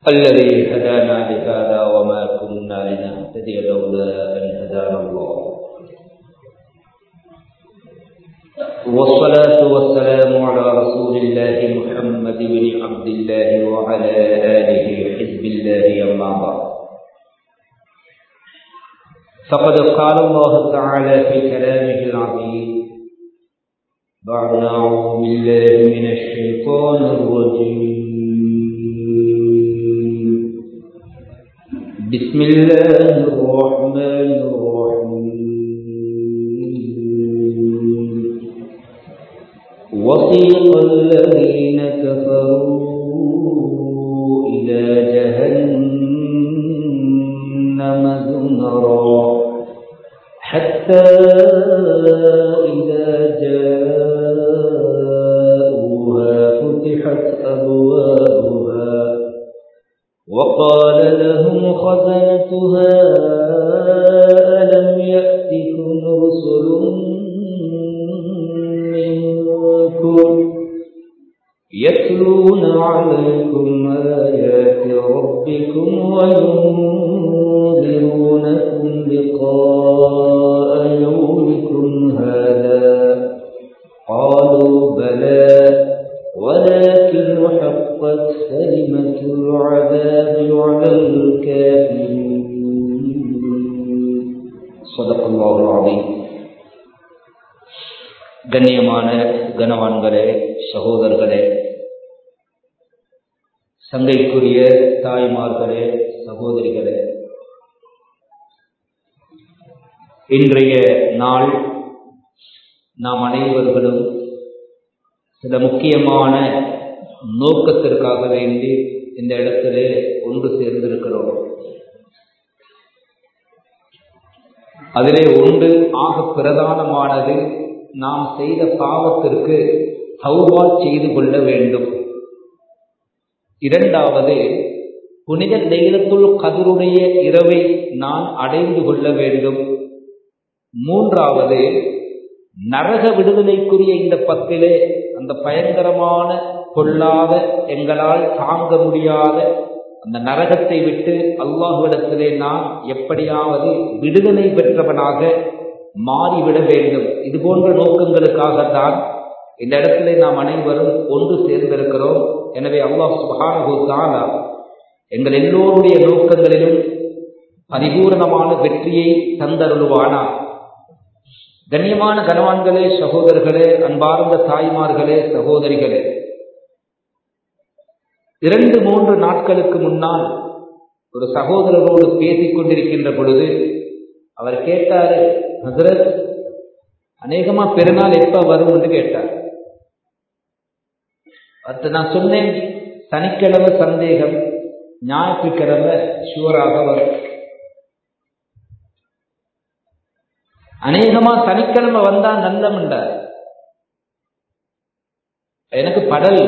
الذي هدانا لهذا وما كنا لنهتدي لولا أن هدانا الله والصلاة والسلام على رسول الله محمد بن عبد الله وعلى آله حزب الله أما بعد فقد قال الله تعالى في كلامه العظيم بعد أعوذ بالله من الشيطان الرجيم بسم الله الرحمن الرحيم وسيق الذين كفروا إلى جهنم زمرا حتى إذا جاءوها فتحت أبوابها وقال لهم خزنتها ألم يأتكم رسل منكم يتلون عليكم آيات ربكم وينذرونكم لقاء يومكم هذا قالوا بلى ولكن حقت كلمة العذاب على الكافرين صدق الله العظيم கண்ணியமான கனவான்களே சகோதரர்களே சங்கைக்குரிய தாய்மார்களே சகோதரிகளே இன்றைய நாள் நாம் அனைவர்களும் சில முக்கியமான நோக்கத்திற்காக வேண்டி இந்த இடத்திலே ஒன்று சேர்ந்திருக்கிறோம் அதிலே ஒன்று ஆக பிரதானமானது நாம் செய்த பாவத்திற்கு தௌபா செய்து கொள்ள வேண்டும் இரண்டாவது புனித லைலத்துல் கதிருடைய இரவை நான் அடைந்து கொள்ள வேண்டும் மூன்றாவது நரக விடுதலைக்குரிய இந்த பத்திலே அந்த பயங்கரமான கொள்ளாத எங்களால் தாங்க முடியாத அந்த நரகத்தை விட்டு அல்லாஹுவிடத்திலே நான் எப்படியாவது விடுதலை பெற்றவனாக மாறிவிட வேண்டும் இது போன்ற நோக்கங்களுக்காகத்தான் இந்த இடத்திலே நாம் அனைவரும் ஒன்று சேர்ந்திருக்கிறோம் எனவே அல்லாஹ் சுபானுதாலா எங்கள் எல்லோருடைய நோக்கங்களிலும் பரிபூர்ணமான வெற்றியை தந்தருளுவானா கண்ணியமான கனவான்களே சகோதரர்களே அன்பார்ந்த தாய்மார்களே சகோதரிகளே இரண்டு மூன்று நாட்களுக்கு முன்னால் ஒரு சகோதரரோடு பேசிக் கொண்டிருக்கின்ற பொழுது அவர் கேட்டாரு ஹசரத் அநேகமா பெருநாள் எப்ப வரும் என்று கேட்டார் அது நான் சொன்னேன் சனிக்கிழமை சந்தேகம் ஞாயிற்றுக்கிழமை ஷுவராக வரும் அநேகமா சனிக்கிழமை வந்தா நல்லம்ண்டார் எனக்கு படல்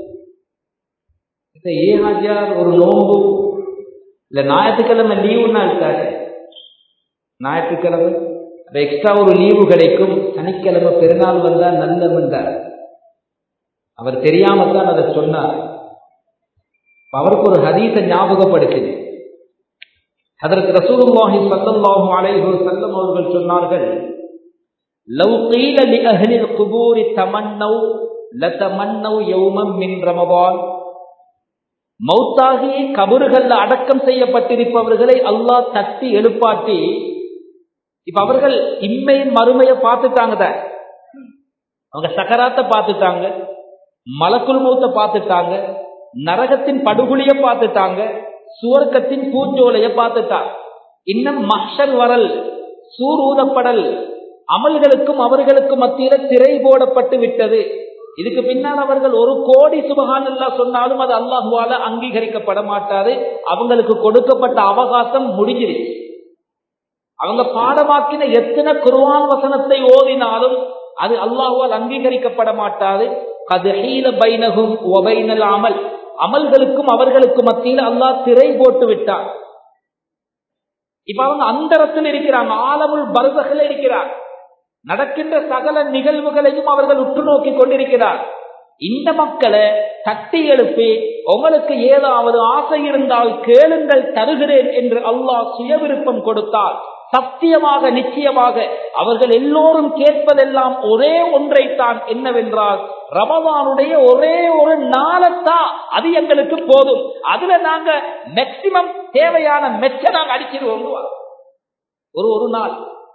ஏ ஹாஜியார் ஒரு நோம்பு இல்ல ஞாயிற்றுக்கிழமை லீவுன்னா இருக்காரு ஞாயிற்றுக்கிழமை எக்ஸ்ட்ரா ஒரு லீவு கிடைக்கும் சனிக்கிழமை பெருநாள் வந்தா நல்லம்ண்டார் அவர் தெரியாம தான் அதை சொன்னார் அவருக்கு ஒரு ஹதீஸை ஞாபகப்படுத்தினேன் அதற்கு ரசூலுல்லாஹி ஸல்லல்லாஹு அலைஹி வஸல்லம் அவர்கள் சொன்னார்கள் லவ் قيل لاهل القبور تمنوا لتمنوا يوما من رمضان மௌத்தாகி கபறுகள்ல அடக்கம் செய்யப்பட்டிருப்பவர்களை அல்லாஹ் தட்டி எழுப்பாட்டி இப்ப அவர்கள் இம்மையின் மறுமையை பார்த்துட்டாங்க தான் அவங்க சக்கராத்தை பார்த்துட்டாங்க மலக்குள் மூத்த பார்த்துட்டாங்க நரகத்தின் படுகொலிய பார்த்துட்டாங்க சுவர்க்கத்தின் பூஞ்சோலைய பார்த்துட்டா இன்னும் மஷர் வரல் சூர் ஊதப்படல் அமல்களுக்கும் அவர்களுக்கும் மத்தியில திரை போடப்பட்டு விட்டது இதுக்கு பின்னால் அவர்கள் ஒரு கோடி சுபகான் எல்லாம் சொன்னாலும் அது அல்லாஹுவால அங்கீகரிக்கப்பட மாட்டாது அவங்களுக்கு கொடுக்கப்பட்ட அவகாசம் முடிஞ்சிருச்சு அவங்க பாடமாக்கின எத்தனை குருவான் வசனத்தை ஓதினாலும் அது அல்லாஹுவால் அங்கீகரிக்கப்பட மாட்டாது கதஹீல பைனகும் ஒபைனல் அமல் அமல்களுக்கும் அவர்களுக்கும் மத்தியில் அல்லாஹ் திரை போட்டு விட்டார் இப்ப அவங்க அந்தரத்தில் இருக்கிறாங்க ஆலமுள் பருவகள் இருக்கிறார் நடக்கின்ற சகல நிகழ்வுகளையும் அவர்கள் உற்று நோக்கி கொண்டிருக்கிறார் இந்த மக்களை தட்டி எழுப்பி உங்களுக்கு ஏதாவது ஆசை இருந்தால் கேளுங்கள் தருகிறேன் என்று அல்லாஹ் சுயவிருப்பம் கொடுத்தார் சத்தியமாக நிச்சயமாக அவர்கள் எல்லோரும் கேட்பதெல்லாம் ஒரே ஒன்றைத்தான் என்னவென்றால் ரமவானுடைய ஒரே ஒரு நாளத்தா அது எங்களுக்கு போதும் அதுல நாங்க மேக்சிமம் தேவையான மெச்ச நாங்க அடிச்சிருவோம் ஒரு ஒரு நாள்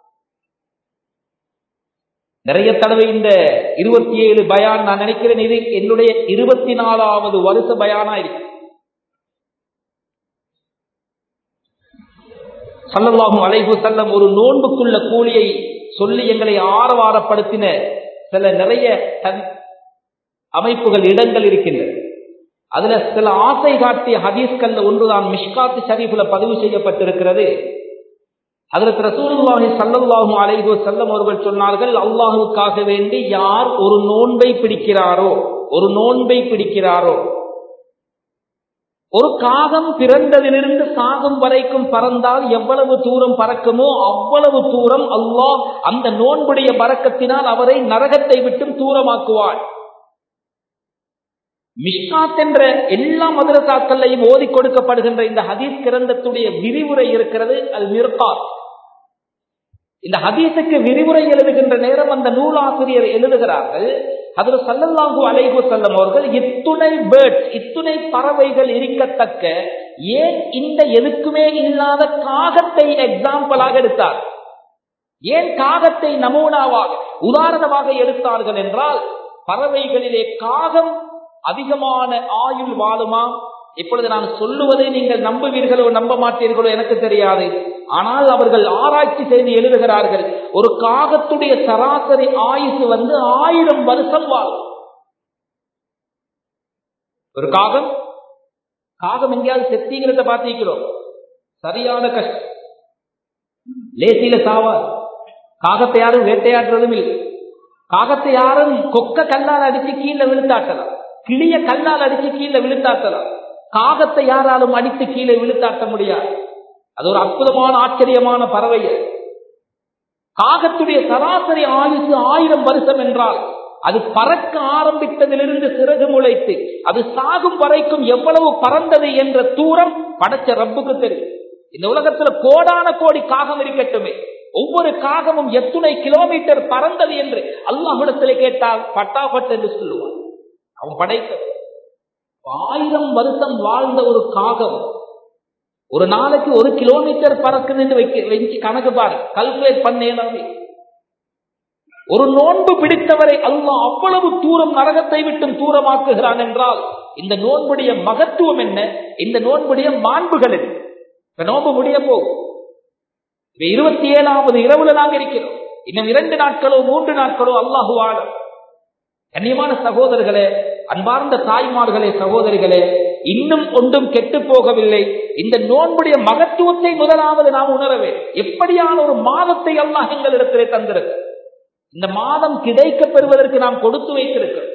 நிறைய தடவை இந்த இருபத்தி ஏழு பயான் நான் நினைக்கிறேன் இது என்னுடைய இருபத்தி நாலாவது வருஷ பயானா இருக்கு சல்லல்லாஹும் அலைஹு செல்லம் ஒரு நோன்புக்குள்ள கூலியை சொல்லி எங்களை ஆரவாரப்படுத்தின சில நிறைய அமைப்புகள் இடங்கள் இருக்கின்றன அதுல சில ஆசை காட்டிய ஹதீஸ்கள்ல ஒன்றுதான் மிஷ்காத்து ஷரீஃபில் பதிவு செய்யப்பட்டிருக்கிறது அதற்கு ரசூலுல்லாஹி சல்லல்லாஹு அலைஹி வஸல்லம் அவர்கள் சொன்னார்கள் அல்லாஹ்வுக்காக வேண்டி யார் ஒரு நோன்பை பிடிக்கிறாரோ ஒரு நோன்பை பிடிக்கிறாரோ ஒரு காகம் பிறந்ததிலிருந்து சாகும் வரைக்கும் பறந்தால் எவ்வளவு தூரம் பறக்குமோ அவ்வளவு தூரம் அல்லாஹ் அந்த நோன்புடைய பறக்கத்தினால் அவரை நரகத்தை விட்டும் தூரமாக்குவார் மிஷ்காத் என்ற எல்லா மதுரசாக்கள்லையும் ஓதி கொடுக்கப்படுகின்ற இந்த ஹதீஸ் கிரந்தத்துடைய விரிவுரை இருக்கிறது அது மிர்காத் இந்த ஹதீஸுக்கு விரிவுரை எழுதுகின்ற நேரம் அந்த நூலாசிரியர் எழுதுகிறார்கள் அதில் சல்லல்லாஹு அலைஹு செல்லம் அவர்கள் இத்துணை பேர்ட்ஸ் இத்துணை பறவைகள் இருக்கத்தக்க ஏன் இந்த எதுக்குமே இல்லாத காகத்தை எக்ஸாம்பிளாக எடுத்தார் ஏன் காகத்தை நமூனாவாக உதாரணமாக எடுத்தார்கள் என்றால் பறவைகளிலே காகம் அதிகமான ஆயுள் வாழுமா இப்பொழுது நான் சொல்லுவதை நீங்கள் நம்புவீர்களோ நம்ப மாட்டீர்களோ எனக்கு தெரியாது ஆனால் அவர்கள் ஆராய்ச்சி செய்து எழுதுகிறார்கள் ஒரு காகத்துடைய சராசரி ஆயுசு வந்து ஆயிரம் வருஷம் வாழும் ஒரு காகம் காகம் எங்கேயாவது செத்திங்கிறத பார்த்திருக்கிறோம் சரியான கஷ்டம் லேசியில சாவார் காகத்தை யாரும் வேட்டையாடுறதும் இல்லை காகத்தை யாரும் கொக்க கல்லால் அடிச்சு கீழே விழுத்தாட்டலாம் கிளிய கல்லால் அடிச்சு கீழே விழுத்தாட்டலாம் காகத்தை யாராலும் அடித்து கீழே விழுத்தாட்ட முடியாது அது ஒரு அற்புதமான ஆச்சரியமான பறவை காகத்துடைய சராசரி ஆயுசு ஆயிரம் வருஷம் என்றால் அது பறக்க ஆரம்பித்ததிலிருந்து சிறகு முளைத்து அது சாகும் வரைக்கும் எவ்வளவு பறந்தது என்ற தூரம் படைச்ச ரப்புக்கு தெரியும் இந்த உலகத்துல கோடான கோடி காகம் இருக்கட்டுமே ஒவ்வொரு காகமும் எத்துணை கிலோமீட்டர் பறந்தது என்று அல்லாஹிடத்தில் கேட்டால் பட்டாபட் என்று சொல்லுவான் அவன் படைத்த ஆயிரம் வருஷம் வாழ்ந்த ஒரு காகம் ஒரு நாளைக்கு ஒரு கிலோமீட்டர் பறக்குதுன்னு வைக்க வச்சு கணக்கு பாரு கல்குலேட் பண்ணேனாவே ஒரு நோன்பு பிடித்தவரை அல்லாஹ் அவ்வளவு தூரம் நரகத்தை விட்டும் தூரமாக்குகிறான் என்றால் இந்த நோன்புடைய மகத்துவம் என்ன இந்த நோன்புடைய மாண்புகள் என்ன இப்ப நோன்பு முடிய போகும் இப்ப இருபத்தி ஏழாவது இரவுல நாங்க இருக்கிறோம் இன்னும் இரண்டு நாட்களோ மூன்று நாட்களோ அல்லாஹு ஆளும் கண்ணியமான சகோதரர்களே அன்பார்ந்த தாய்மார்களே சகோதரிகளே இன்னும் ஒன்றும் கெட்டு போகவில்லை இந்த நோன்புடைய மகத்துவத்தை முதலாவது நாம் உணரவே எப்படியான ஒரு மாதத்தை அல்லாஹ் எங்களிடத்திலே தந்திருக்கு இந்த மாதம் கிடைக்க பெறுவதற்கு நாம் கொடுத்து வைத்திருக்கிறோம்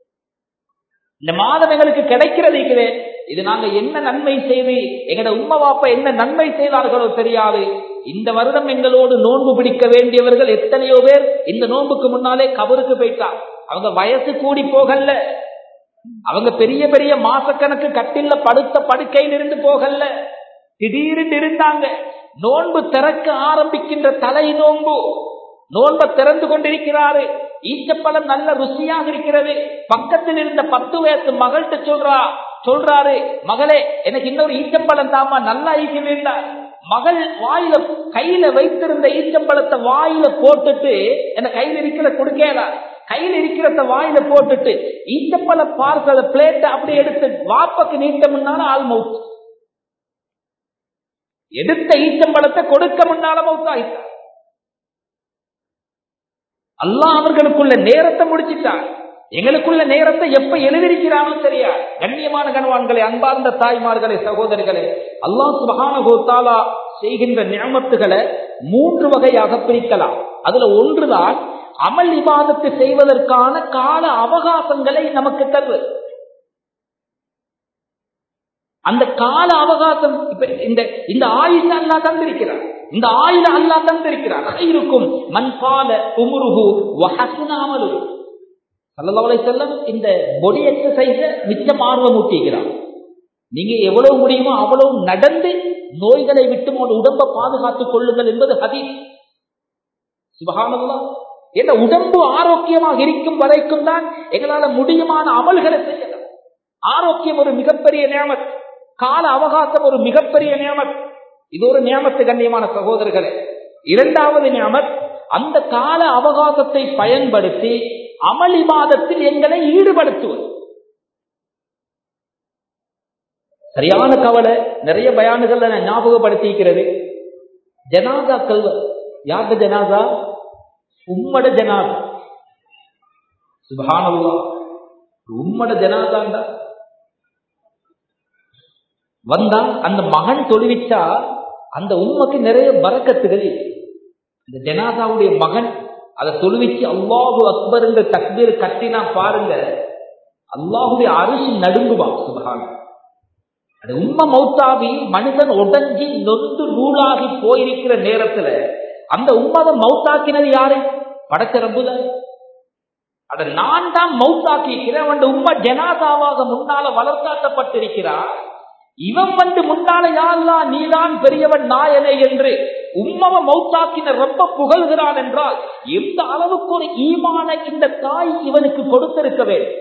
இந்த மாதம் எங்களுக்கு கிடைக்கிறது இது நாங்க என்ன நன்மை செய்து எங்கட உம்மா பாப்பா என்ன நன்மை செய்தார்களோ தெரியாது இந்த வருடம் எங்களோடு நோன்பு பிடிக்க வேண்டியவர்கள் எத்தனையோ பேர் இந்த நோன்புக்கு முன்னாலே கபருக்கு போயிட்டார் அவங்க வயசு கூடி போகல அவங்க பெரிய பெரிய மாசக்கணக்கு கட்டில படுத்த படுக்கையில் இருந்து போகல திடீர்னு இருந்தாங்க நோன்பு திறக்க ஆரம்பிக்கின்ற தலை நோன்பு நோன்பை திறந்து கொண்டிருக்கிறாரு ஈச்சப்பழம் நல்ல ருசியாக இருக்கிறது பக்கத்தில் இருந்த பத்து வயசு மகள்கிட்ட சொல்றா சொல்றாரு மகளே எனக்கு இன்னொரு ஈச்சப்பழம் தாமா நல்லா ஈக்க வேண்டாம் மகள் வாயில கையில வைத்திருந்த ஈச்சம்பழத்தை வாயில போட்டுட்டு என்ன கையில இருக்கிற கொடுக்கலா கையில இருக்கிறத வாயில போட்டுட்டு ஈச்சப்பழ பார்சல பிளேட் அப்படி எடுத்து வாப்பக்கு நீட்ட முன்னால ஆள் மவுத் எடுத்த ஈச்சம்பழத்தை கொடுக்க முன்னால மவுத் ஆயிட்டார் அல்லாஹ் அவர்களுக்குள்ள நேரத்தை முடிச்சிட்டார் எங்களுக்குள்ள நேரத்தை எப்ப எழுதிருக்கிறானோ சரியா கண்ணியமான கணவான்களை அன்பார்ந்த தாய்மார்களே சகோதரிகளே அல்லாஹ் சுபகான செய்கின்ற ஞாபகத்துகளை மூன்று வகையாக பிரிக்கலாம் அதுல ஒன்றுதான் அமல் விவாதத்தை செய்வதற்கான கால அவகாசங்களை நமக்கு தருவது அந்த கால அவகாசம் இப்ப இந்த இந்த ஆயுஷ அல்லா தந்திருக்கிறார் இந்த ஆயுள அல்லா தந்திருக்கிறார் இருக்கும் மண் பால உமுருகு வஹசுனாமலு சல்லல்லாஹு செல்லம் இந்த பொடி எக்ஸசைஸ மிச்சம் ஆர்வம் ஊட்டிக்கிறான் நீங்க எவ்வளவு முடியுமோ அவ்வளவு நடந்து நோய்களை விட்டு உங்களோட உடம்பை பாதுகாத்துக் கொள்ளுங்கள் என்பது ஹதீஸ் சுபகானல்லா என்ற உடம்பு ஆரோக்கியமாக இருக்கும் வரைக்கும் தான் எங்களால முடியுமான அமல்களை செய்யலாம் ஆரோக்கியம் ஒரு மிகப்பெரிய நியமத் கால அவகாசம் ஒரு மிகப்பெரிய நியமத் இது ஒரு நியமத்து கண்ணியமான சகோதரர்களே இரண்டாவது நியமத் அந்த கால அவகாசத்தை பயன்படுத்தி அமளி மாதத்தில் எங்களை ஈடுபடுத்துவது சரியான கவலை நிறைய பயானுகள் ஞாபகப்படுத்திக்கிறது ஜனாதா கல்வர் யாருக்கு ஜனாதா உம்மட ஜனாதா சுபானல்லா உம்மட ஜனாதாண்டா வந்தா அந்த மகன் தொழுவிச்சா அந்த உண்மைக்கு நிறைய பறக்கத்துகள் இந்த ஜனாதாவுடைய மகன் அதை தொழுவிச்சு அல்லாஹு அக்பர் என்ற தக்பீர் கட்டினா பாருங்க அல்லாஹுடைய அரிசி நடுங்குவான் சுபகான அது உண்மை மௌத்தாவி மனிதன் உடஞ்சி நொந்து நூலாகி போயிருக்கிற நேரத்துல அந்த உண்மதை மௌத்தாக்கினது யாரு படைச்ச ரப்புதான் அத நான் தான் மௌத்தாக்கிக்கிறேன் அவன் உண்மை ஜனாதாவாக முன்னால வளர்த்தாட்டப்பட்டிருக்கிறார் இவன் வந்து முன்னால யாருலா நீதான் பெரியவன் நாயனே என்று உம்மவ மௌத்தாக்கின ரொம்ப புகழ்கிறான் என்றால் எந்த அளவுக்கு ஒரு ஈமான இந்த தாய் இவனுக்கு கொடுத்திருக்க வேண்டும்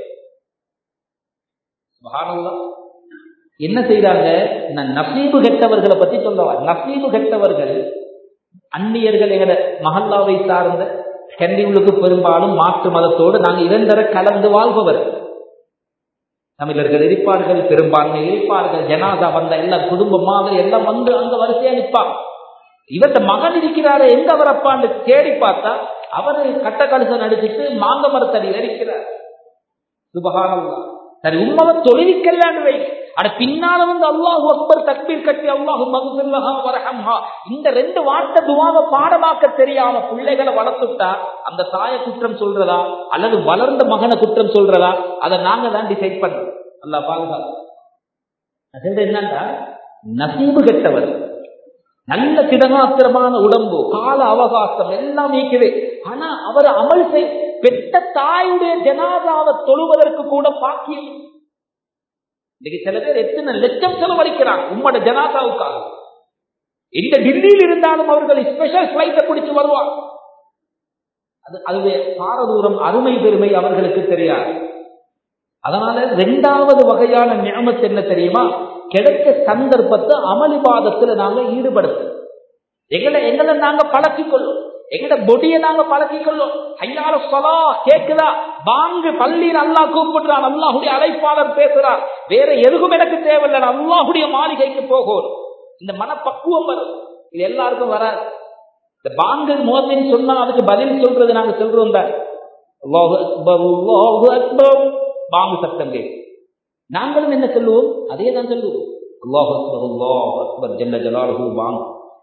என்ன செய்யறாங்க நான் நசீபு கெட்டவர்களை பத்தி சொல்லவா நசீபு கெட்டவர்கள் அந்நியர்கள் எங்கட மஹல்லாவை சார்ந்த கண்டிகளுக்கு பெரும்பாலும் மாற்று மதத்தோடு நாங்கள் இரண்டரை கலந்து வாழ்பவர்கள் தமிழர்கள் இருப்பார்கள் பெரும்பான்மை இருப்பார்கள் ஜனாதா வந்த எல்லாம் குடும்பமாக எல்லாம் வந்து அங்க வரிசையா நிற்பாங்க இவர்த்த மகன் இருக்கிறாரு எங்க அவர் அப்பான்னு தேடி பார்த்தா அவரு கட்ட கழுசம் நடிச்சுட்டு மாங்க மரத்தடியில் இருக்கிறார் சுபகானல்லா சரி உண்மவை தொழிலுக்கெல்லாம் வை அட பின்னால வந்து அல்லாஹு அக்பர் தக்பீர் கட்டி அல்லாஹு மகுசுல்லஹா வரஹம்ஹா இந்த ரெண்டு வார்த்தை துவாவை பாடமாக்க தெரியாம பிள்ளைகளை வளர்த்துட்டா அந்த தாயை குற்றம் சொல்றதா அல்லது வளர்ந்த மகனை குற்றம் சொல்றதா அதை நாங்க தான் டிசைட் பண்றோம் அல்லா பாதுகாப்பு என்னன்னா நசீபு கெட்டவர் நல்ல திடகாத்திரமான உடம்பு கால அவகாசம் எல்லாம் நீக்குது ஆனா அவர் அமல் செய் பெற்ற தாயுடைய ஜனாதாவை தொழுவதற்கு கூட பாக்கியம் இன்னைக்கு சில பேர் எத்தனை லட்சம் செலவழிக்கிறாங்க உம்மோட ஜனாதாவுக்காக எந்த டில்லியில் இருந்தாலும் அவர்கள் ஸ்பெஷல் பிளைட்டை பிடிச்சு வருவாங்க அது அதுவே பாரதூரம் அருமை பெருமை அவர்களுக்கு தெரியாது அதனால ரெண்டாவது வகையான நியமத்து என்ன தெரியுமா கிடைக்க சந்தர்ப்பத்தை அமளிவாதத்துல நாங்க ஈடுபடுத்தோம் எங்களை எங்களை நாங்க பழக்கிக்கொள்ளும் எங்கட பொடியை நாங்க பழக்கிக்கொள்ளும் ஐயால சொலா கேக்குதா வாங்கு பள்ளியில் அல்லா கூப்பிடுறான் அல்லாஹுடைய அழைப்பாளர் பேசுறார் வேற எதுவும் எனக்கு தேவையில்லை அல்லாஹுடைய மாளிகைக்கு போகும் இந்த மனப்பக்குவம் வரும் இது எல்லாருக்கும் வராது இந்த பாங்கு மோதின்னு சொன்னா அதுக்கு பதில் சொல்றது நாங்க சொல்றோம் தான் அல்லாஹு அக்பர் அல்லாஹு அக்பர் பாங்கு சத்தம் கேட்கும் நாங்களும் என்ன சொல்லுவோம் அதே தான் சொல்லுவோம் அல்லாஹ் அக்பர் அல்லாஹ் அக்பர் ஜல்ல ஜலாலுஹு பாங்கு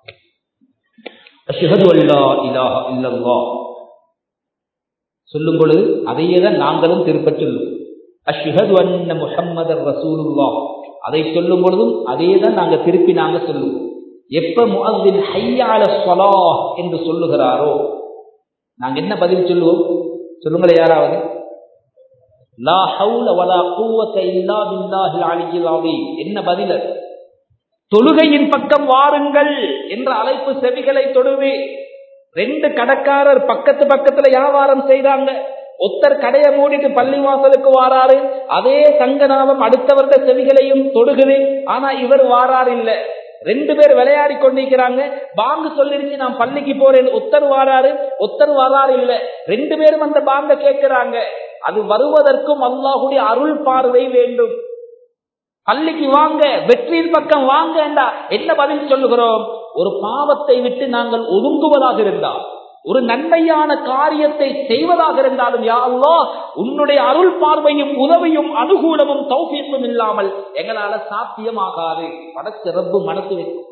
அஷ்ஹது அல்லா இலாஹ இல்லல்லாஹ் சொல்லும் பொழுது அதையே தான் நாங்களும் திருப்பச் சொல்லுவோம் அஷ்ஹது அன்ன முஹம்மதர் ரசூலுல்லாஹ் அதை சொல்லும் பொழுதும் அதே தான் நாங்க திருப்பி நாங்க சொல்லுவோம் எப்ப முஅத்தின் ஹையால ஸலாஹ் என்று சொல்லுகிறாரோ நாங்க என்ன பதில் சொல்லுவோம் சொல்லுங்களே யாராவது லா ஹவுல வலா குவத்த இல்லா பில்லாஹில் அலியில் அலீம் என்ன பதில் தொழுகையின் பக்கம் வாருங்கள் என்ற அழைப்பு செவிகளை தொடுவே ரெண்டு கடைக்காரர் பக்கத்து பக்கத்துல வியாபாரம் செய்தாங்க ஒத்தர் கடையை மூடிட்டு பள்ளிவாசலுக்கு வாராரு அதே சங்கநாதம் அடுத்தவருடைய செவிகளையும் தொடுகுது ஆனா இவர் வாராரு இல்ல ரெண்டு பேர் விளையாடி கொண்டிருக்கிறாங்க பாங்கு சொல்லிருச்சு நான் பள்ளிக்கு போறேன் ஒத்தர் வாராரு ஒத்தர் வராரு இல்ல ரெண்டு பேரும் அந்த பாங்க கேட்கிறாங்க அது வருவதற்கும் அல்லாஹுடைய அருள் பார்வை வேண்டும் பள்ளிக்கு வாங்க வெற்றியின் பக்கம் வாங்க என்ன பதில் சொல்லுகிறோம் ஒரு பாவத்தை விட்டு நாங்கள் ஒதுங்குவதாக இருந்தால் ஒரு நன்மையான காரியத்தை செய்வதாக இருந்தாலும் யாவோ உன்னுடைய அருள் பார்வையும் உதவியும் அனுகூலமும் தௌசியமும் இல்லாமல் எங்களால சாத்தியமாகாது படச்சிறப்பு மனசு வைக்கும்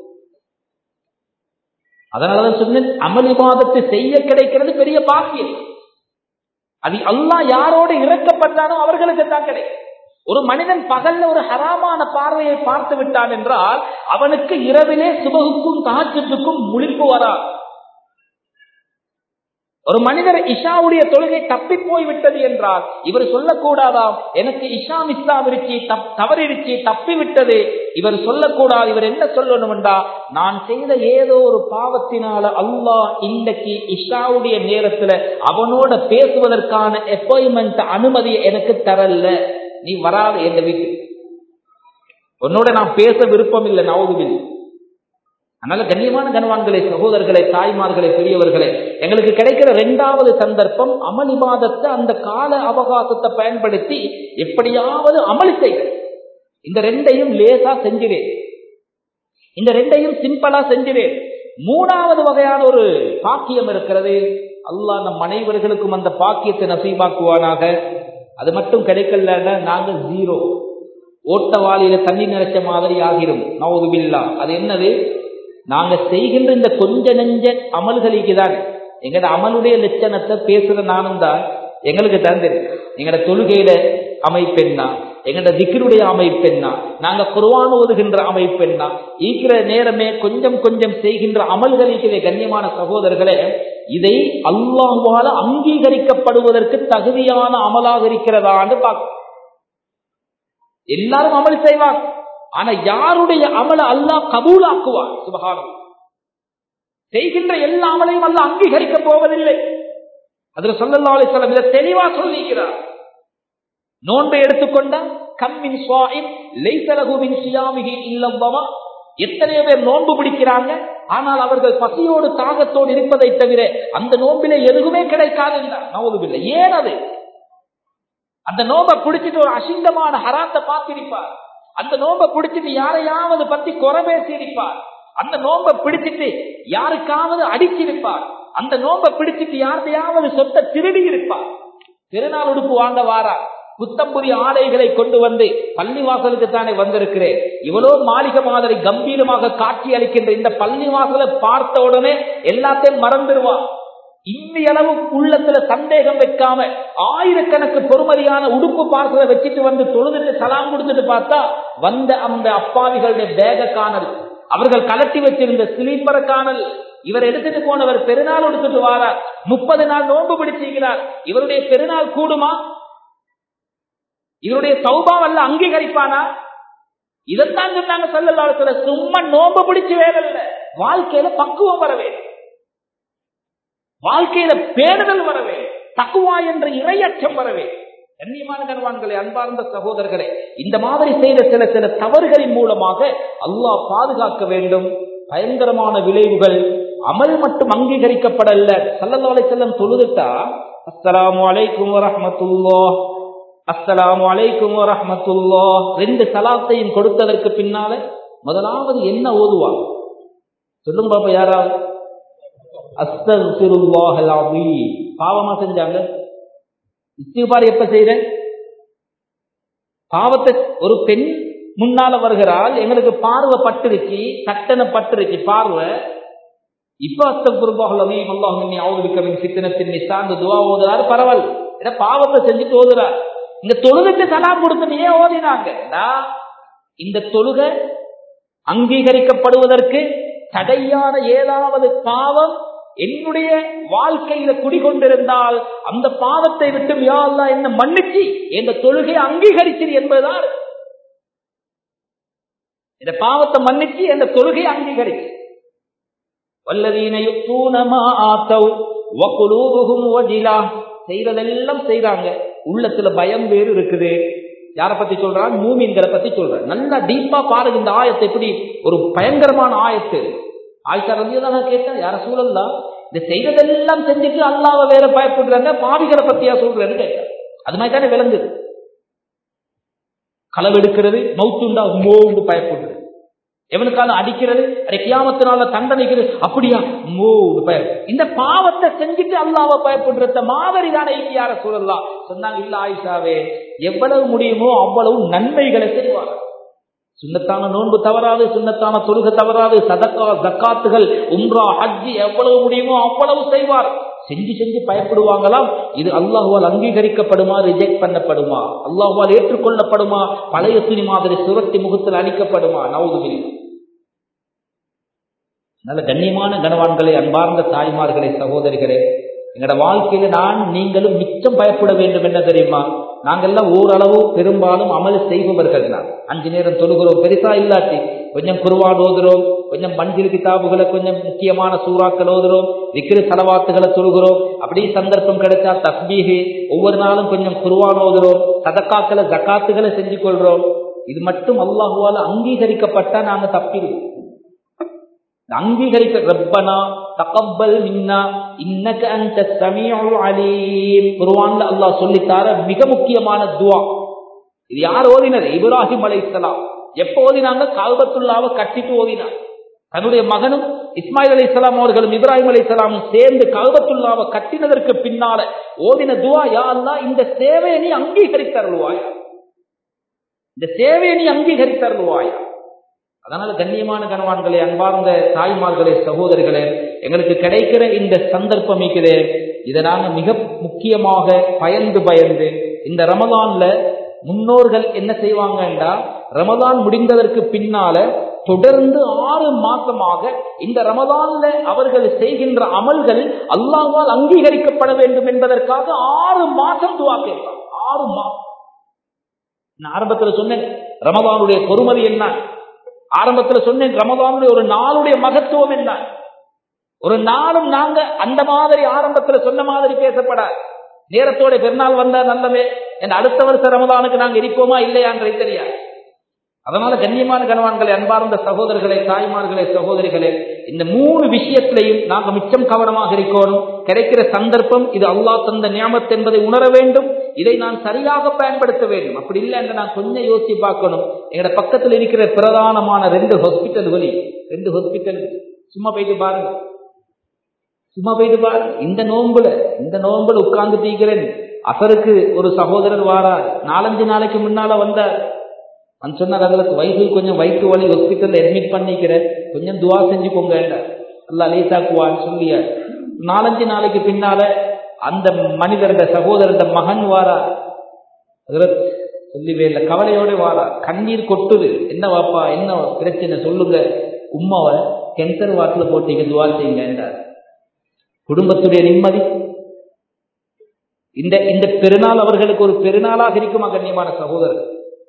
அதனாலதான் சொன்னேன் அமளிவாதத்தை செய்ய கிடைக்கிறது பெரிய பாக்கியம் அது அல்லா யாரோடு இறக்கப்படுறானோ அவர்களுக்கு தான் கிடைக்கும் ஒரு மனிதன் பகல்ல ஒரு ஹராமான பார்வையை பார்த்து விட்டான் என்றால் அவனுக்கு இரவிலே சுபகுக்கும் தாஜத்துக்கும் முழிப்பு வரா ஒரு மனிதர் இஷாவுடைய தொழுகை தப்பி போய் விட்டது என்றால் இவர் சொல்லக்கூடாதாம் எனக்கு இஷா மிஸ்ஸா விரிச்சி தவறிடுச்சு தப்பி விட்டது இவர் சொல்லக்கூடாது இவர் என்ன சொல்லணும் என்றா நான் செய்த ஏதோ ஒரு பாவத்தினால அல்லாஹ் இன்றைக்கு இஷாவுடைய நேரத்துல அவனோட பேசுவதற்கான அப்பாயின்மெண்ட் அனுமதியை எனக்கு தரல நீ வராது எங்க வீட்டுக்கு உன்னோட நான் பேச விருப்பம் இல்லை நவதுவில் அதனால கண்ணியமான கனவான்களே சகோதரர்களே தாய்மார்களே பெரியவர்களே எங்களுக்கு கிடைக்கிற இரண்டாவது சந்தர்ப்பம் அமளிவாதத்தை அந்த கால அவகாசத்தை பயன்படுத்தி எப்படியாவது அமளி செய்க இந்த ரெண்டையும் லேசா செஞ்சிடேன் இந்த ரெண்டையும் சிம்பிளா செஞ்சிடேன் மூணாவது வகையான ஒரு பாக்கியம் இருக்கிறது அல்லாஹ் நம் அனைவர்களுக்கும் அந்த பாக்கியத்தை நசீபாக்குவானாக அது மட்டும் கிடைக்கலன்னா நாங்க ஜீரோ ஓட்டவாளியில தண்ணி நினைச்ச மாதிரி ஆகிரும் நவதுபில்லா அது என்னது நாங்க செய்கின்ற இந்த கொஞ்ச நெஞ்ச அமல்களுக்கு தான் எங்கட அமலுடைய லட்சணத்தை பேசுற நானும் தான் எங்களுக்கு தான் தெரியும் எங்கட தொழுகையில அமைப்பெண்ணா எங்கட திக்கருடைய அமைப்பெண்ணா நாங்க குர்வான் ஓதுகின்ற அமைப்பெண்ணா ஈக்கிற நேரமே கொஞ்சம் கொஞ்சம் செய்கின்ற அமல்களுக்கு கண்ணியமான சகோதரர்களே இதை அல்லாஹால அங்கீகரிக்கப்படுவதற்கு தகுதியான அமலாக இருக்கிறதான்னு பார்க்க எல்லாரும் அமல் செய்வார் ஆனா யாருடைய அமல அல்லாஹ் கபூலாக்குவார் சுபகாரம் செய்கின்ற எல்லா அமலையும் அல்ல அங்கீகரிக்க போவதில்லை அதுல சொல்லல்லாலே சொல்ல இதை தெளிவா சொல்லிக்கிறார் நோன்பை எடுத்துக்கொண்ட கம்மின் சுவாயின் லைசலகுவின் சியாமிகி இல்லம்பமா எத்தனையோ பேர் நோன்பு பிடிக்கிறாங்க ஆனால் அவர்கள் பசியோடு தாகத்தோடு இருப்பதை தவிர அந்த நோம்பிலே எதுவுமே கிடைக்காது என்றார் நவதுவில்லை ஏன் அது அந்த நோம்பை பிடிச்சிட்டு ஒரு அசிங்கமான ஹராத்தை பார்த்திருப்பார் அந்த நோம்பை பிடிச்சிட்டு யாரையாவது பத்தி குறை பேசியிருப்பார் அந்த நோம்பை பிடிச்சிட்டு யாருக்காவது அடிச்சிருப்பார் அந்த நோம்பை பிடிச்சிட்டு யாரையாவது சொத்தை திருடி இருப்பார் திருநாள் உடுப்பு வாங்க வாரா புத்தம்புரி ஆடைகளை கொண்டு வந்து பள்ளிவாசலுக்கு தானே வந்திருக்கிறேன் இவ்வளவு மாளிகை மாதிரி கம்பீரமாக காட்சி அளிக்கின்ற இந்த பள்ளிவாசலை பார்த்த உடனே எல்லாத்தையும் மறந்துடுவான் இந்த அளவு உள்ளத்துல சந்தேகம் வைக்காம ஆயிரக்கணக்கு பொறுமதியான உடுப்பு பார்சலை வச்சுட்டு வந்து தொழுதுட்டு சலாம் கொடுத்துட்டு பார்த்தா வந்த அந்த அப்பாவிகளுடைய பேக காணல் அவர்கள் கலட்டி வச்சிருந்த ஸ்லீப்பர காணல் இவர் எடுத்துட்டு போனவர் பெருநாள் எடுத்துட்டு வாரார் முப்பது நாள் நோன்பு பிடிச்சிருக்கிறார் இவருடைய பெருநாள் கூடுமா இவருடைய சௌபாவல்ல அங்கீகரிப்பானா இதைத்தான் சொன்னாங்க சொல்லல சும்மா நோன்பு பிடிச்சு வேறல்ல வாழ்க்கையில பக்குவம் வர வேண்டும் வாழ்க்கையில பேணுதல் வரவே தக்குவா என்ற இரையச்சம் வரவே கண்ணியமான கருவான்களே அன்பார்ந்த சகோதரர்களே இந்த மாதிரி செய்த சில சில தவறுகளின் மூலமாக அல்லாஹ் பாதுகாக்க வேண்டும் பயங்கரமான விளைவுகள் அமல் மட்டும் அங்கீகரிக்கப்படல சல்லல்லாலை செல்லம் தொழுதுட்டா அஸ்ஸலாமு அலைக்கும் வரஹமத்துல்லா அஸ்ஸலாமு அலைக்கும் வரஹமத்துல்லா ரெண்டு சலாத்தையும் கொடுத்ததற்கு பின்னால முதலாவது என்ன ஓதுவாங்க சொல்லுங்க பாப்பா யாராவது பாவமா செஞ்சாங்க இஸ்திபார் எப்ப செய்யற பாவத்தை ஒரு பெண் முன்னால வருகிறாள் எங்களுக்கு பார்வை பட்டுருச்சு சட்டன பட்டுருச்சு பார்வை இப்ப அஸ்தகுருபாகலமே அல்லாஹ் அவர்களுக்கு சித்தனத்தின் சார்ந்து துவா ஓதுறாரு பரவாயில்ல ஏன்னா பாவத்தை செஞ்சுட்டு ஓதுறாரு இந்த தொழுகைக்கு சலாம் கொடுத்து ஏன் ஓதினாங்க இந்த தொழுகை அங்கீகரிக்கப்படுவதற்கு தடையான ஏதாவது பாவம் என்னுடைய வாழ்க்கையில குடிகொண்டிருந்தால் அந்த பாவத்தை விட்டு யாழ்லா என்ன மன்னிச்சு இந்த தொழுகை அங்கீகரிச்சிரு என்பதுதான் இந்த பாவத்தை மன்னிச்சு இந்த தொழுகை அங்கீகரிச்சு செய்யறதெல்லாம் செய்யறாங்க உள்ளத்துல பயம் வேறு இருக்குது யார பத்தி சொல்றான் மூமின்களை பத்தி சொல்றேன் நல்லா டீப்பா பாருங்க இந்த ஆயத்தை எப்படி ஒரு பயங்கரமான ஆயத்து ஆயிஷா ரந்தியதான் நான் கேட்டேன் யார சூழல்லா இந்த செய்யறதெல்லாம் செஞ்சுட்டு அல்லாவ வேற பயப்படுறாங்க பாவிகளை பத்தியா சொல்றேன்னு கேட்டேன் அது மாதிரி தானே விளங்குது களவெடுக்கிறது மவுத்துண்டா மோண்டு பயப்படுறது எவனுக்கான அடிக்கிறது அதை கியாமத்தினால தண்டனைக்கிறது அப்படியா மோடு பய இந்த பாவத்தை செஞ்சுட்டு அல்லாவ பயப்படுறத மாதிரி தானே யார சொல்லலாம் சொன்னாங்க இல்ல ஆயிஷாவே எவ்வளவு முடியுமோ அவ்வளவு நன்மைகளை செய்வாங்க சுண்ணத்தான நோன்பு தவறாது சுண்ணத்தான தொழுகை தவறாது சதக்கா ஜக்காத்துகள் உம்ரா ஹஜ்ஜி எவ்வளவு முடியுமோ அவ்வளவு செய்வார் செஞ்சு செஞ்சு பயப்படுவாங்களாம் இது அல்லாஹுவால் அங்கீகரிக்கப்படுமா ரிஜெக்ட் பண்ணப்படுமா அல்லாஹுவால் ஏற்றுக்கொள்ளப்படுமா பழைய துணி மாதிரி சுரத்தி முகத்தில் அளிக்கப்படுமா நவுதுவில் நல்ல கண்ணியமான கனவான்களே அன்பார்ந்த தாய்மார்களே சகோதரிகளே எங்களோட வாழ்க்கையில நான் நீங்களும் மிச்சம் பயப்பட வேண்டும் என்ன தெரியுமா நாங்கெல்லாம் ஓரளவு பெரும்பாலும் அமல் செய்பவர்கள் தான் அஞ்சு நேரம் தொழுகிறோம் பெருசா இல்லாட்டி கொஞ்சம் குருவான் ஓதுறோம் கொஞ்சம் மஞ்சில் கிதாபுகளை கொஞ்சம் முக்கியமான சூறாக்கள் ஓதுறோம் விக்கிர செலவாத்துகளை தொழுகிறோம் அப்படி சந்தர்ப்பம் கிடைச்சா தஸ்பீகு ஒவ்வொரு நாளும் கொஞ்சம் குருவான் ஓதுறோம் சதக்காக்களை ஜக்காத்துகளை செஞ்சு கொள்றோம் இது மட்டும் அல்லாஹுவால அங்கீகரிக்கப்பட்டா நாங்க தப்பிடுவோம் அங்கீகரிக்க ரப்பனா தகப்பல் மின்னா இன்னக அந்த சமீஉல் அலீம் குர்ஆன்ல அல்லாஹ் சொல்லித்தார மிக முக்கியமான துவா இது யார் ஓதினது இப்ராஹிம் அலைஹிஸ்ஸலாம் எப்போ ஓதினாங்க கால்பத்துல்லாவை கட்டிட்டு ஓதினார் தன்னுடைய மகனும் இஸ்மாயில் அலி இஸ்லாம் அவர்களும் இப்ராஹிம் அலி இஸ்லாமும் சேர்ந்து கல்பத்துல்லாவை கட்டினதற்கு பின்னால ஓதின துவா யா அல்லா இந்த சேவையை நீ அங்கீகரித்தருள்வாயா இந்த சேவையை நீ அங்கீகரித்தருள்வாயா அதனால கண்ணியமான கணவான்களே அன்பார்ந்த தாய்மார்களே சகோதரிகளே எங்களுக்கு கிடைக்கிற இந்த சந்தர்ப்பம் இருக்குது இதை நாங்க மிக முக்கியமாக பயந்து பயந்து இந்த ரமலான்ல முன்னோர்கள் என்ன செய்வாங்கன்றா ரமலான் முடிந்ததற்கு பின்னால தொடர்ந்து ஆறு மாசமாக இந்த ரமலான்ல அவர்கள் செய்கின்ற அமல்கள் அல்லாஹால் அங்கீகரிக்கப்பட வேண்டும் என்பதற்காக ஆறு மாசம் துவா கேட்பாங்க ஆறு மாசம் நான் ஆரம்பத்தில் சொன்னேன் ரமலானுடைய பொறுமதி என்ன ஆரம்பத்தில் சொன்னேன் ரமதானுடைய ஒரு நாளுடைய மகத்துவம் என்ன ஒரு நாளும் நாங்க அந்த மாதிரி ஆரம்பத்தில் சொன்ன மாதிரி பேசப்படாது நேரத்தோட பெருநாள் வந்தா நல்லவே என் அடுத்த வருஷ ரமதானுக்கு நாங்க இருப்போமா இல்லையான்றது தெரியாது அதனால கண்ணியமான கணவான்களை அன்பார்ந்த சகோதரர்களே தாய்மார்களே சகோதரிகளே இந்த மூணு விஷயத்திலையும் நாங்க மிச்சம் கவனமாக இருக்கணும் கிடைக்கிற சந்தர்ப்பம் இது அல்லா தந்த ஞாபகத் என்பதை உணர வேண்டும் இதை நான் சரியாக பயன்படுத்த வேண்டும் அப்படி இல்லை என்று நான் கொஞ்சம் யோசிச்சு பார்க்கணும் எங்களோட பக்கத்தில் இருக்கிற பிரதானமான ரெண்டு ஹாஸ்பிட்டல் வழி ரெண்டு ஹாஸ்பிட்டல் சும்மா போயிட்டு பாருங்க சும்மா போயிட்டு பாருங்க இந்த நோம்புல இந்த நோம்புல உட்கார்ந்து தீக்கிறேன் அசருக்கு ஒரு சகோதரர் வாரார் நாலஞ்சு நாளைக்கு முன்னால வந்தார் நான் சொன்னார் அதுக்கு வயிறு கொஞ்சம் வயிற்று வலி ஹாஸ்பிட்டல்ல அட்மிட் பண்ணிக்கிறேன் கொஞ்சம் துவா செஞ்சுக்கோங்க அல்லா லேசாக்குவான்னு சொல்லிய நாலஞ்சு நாளைக்கு பின்னால அந்த மனிதருடைய சகோதரட மகன் வாரா சொல்லவே இல்லை கவலையோட வாரா கண்ணீர் கொட்டுது என்ன வாப்பா என்ன பிரச்சனை சொல்லுங்க உம்மாவை கேன்சர் வாட்டில் போட்டீங்க துவா செய்யுங்க என்றார் குடும்பத்துடைய நிம்மதி இந்த இந்த பெருநாள் அவர்களுக்கு ஒரு பெருநாளாக இருக்குமா கண்ணியமான சகோதரர்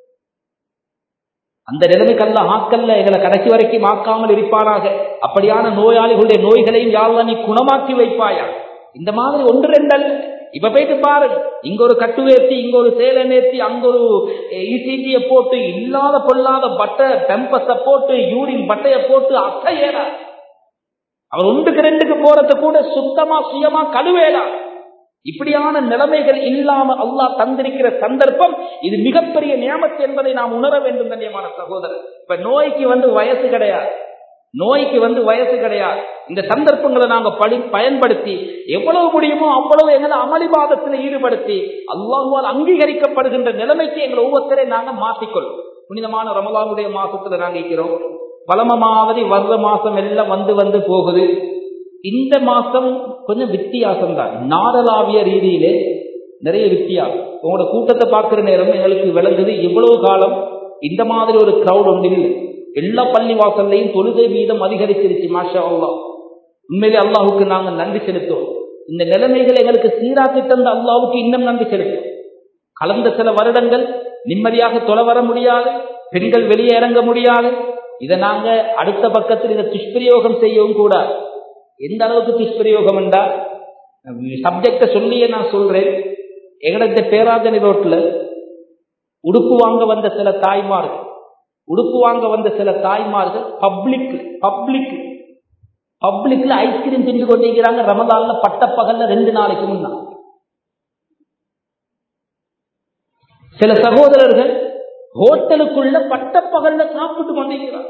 அந்த நிலைமைக்கு அல்ல ஆக்கல்ல எங்களை கடைசி வரைக்கும் ஆக்காமல் இருப்பாராக அப்படியான நோயாளிகளுடைய நோய்களையும் யாரெல்லாம் நீ குணமாக்கி வைப்பாயா இந்த மாதிரி ஒன்று ரெண்டல் இப்ப போயிட்டு பாருங்க இங்க ஒரு கட்டுவேத்தி இங்க ஒரு சேலை நேர்த்தி அங்க ஒரு இசிஜிய போட்டு இல்லாத பொல்லாத பட்டை டெம்பஸ போட்டு யூரின் பட்டைய போட்டு அசையலா அவர் ஒன்றுக்கு ரெண்டுக்கு போறது கூட சுத்தமா சுயமா கழுவேலா இப்படியான நிலைமைகள் இல்லாம அல்லாஹ் தந்திருக்கிற சந்தர்ப்பம் இது மிகப்பெரிய நியமத்து என்பதை நாம் உணர வேண்டும் கண்ணியமான சகோதரர் இப்ப நோய்க்கு வந்து வயசு கிடையாது நோய்க்கு வந்து வயசு கிடையாது இந்த சந்தர்ப்பங்களை நாங்க படி பயன்படுத்தி எவ்வளவு முடியுமோ அவ்வளவு எங்களை அமளிபாதத்தில் ஈடுபடுத்தி அல்லாஹுவால் அங்கீகரிக்கப்படுகின்ற நிலைமைக்கு எங்களை ஒவ்வொருத்தரை நாங்க மாற்றிக்கொள்ளும் புனிதமான ரமலானுடைய மாசத்துல நாங்க இருக்கிறோம் பலமமாவதி வர்ற மாசம் எல்லாம் வந்து வந்து போகுது இந்த மாசம் கொஞ்சம் வித்தியாசம் தான் நாடளாவிய ரீதியிலே நிறைய வித்தியாசம் உங்களோட கூட்டத்தை பார்க்கிற நேரம் எங்களுக்கு விளங்குது இவ்வளவு காலம் இந்த மாதிரி ஒரு கிரௌட் ஒன்று இல்லை எல்லா பள்ளி வாசல்லையும் தொழுகை வீதம் அதிகரிச்சிருச்சு மாஷா அல்லா உண்மையிலே அல்லாஹுக்கு நாங்கள் நன்றி செலுத்தோம் இந்த நிலைமைகள் எங்களுக்கு சீராக்கி தந்த அல்லாவுக்கு இன்னும் நன்றி செலுத்தும் கலந்த சில வருடங்கள் நிம்மதியாக தொலை வர முடியாது பெண்கள் வெளியே இறங்க முடியாது இதை நாங்க அடுத்த பக்கத்தில் இதை துஷ்பிரயோகம் செய்யவும் கூடாது எந்த அளவுக்கு துஷ்பிரயோகம் என்றால் சப்ஜெக்ட சொல்லியே நான் சொல்றேன் எங்களது பேராதனி ரோட்ல உடுப்பு வாங்க வந்த சில தாய்மார்கள் உடுப்பு வாங்க வந்த சில தாய்மார்கள் பப்ளிக் பப்ளிக் பப்ளிக்ல ஐஸ்கிரீம் தின்று கொண்டிருக்கிறாங்க ரமதான்ல பட்டப்பகல்ல ரெண்டு நாளைக்கு முன்னா சில சகோதரர்கள் ஹோட்டலுக்குள்ள பட்டப்பகல்ல சாப்பிட்டு கொண்டிருக்கிறார்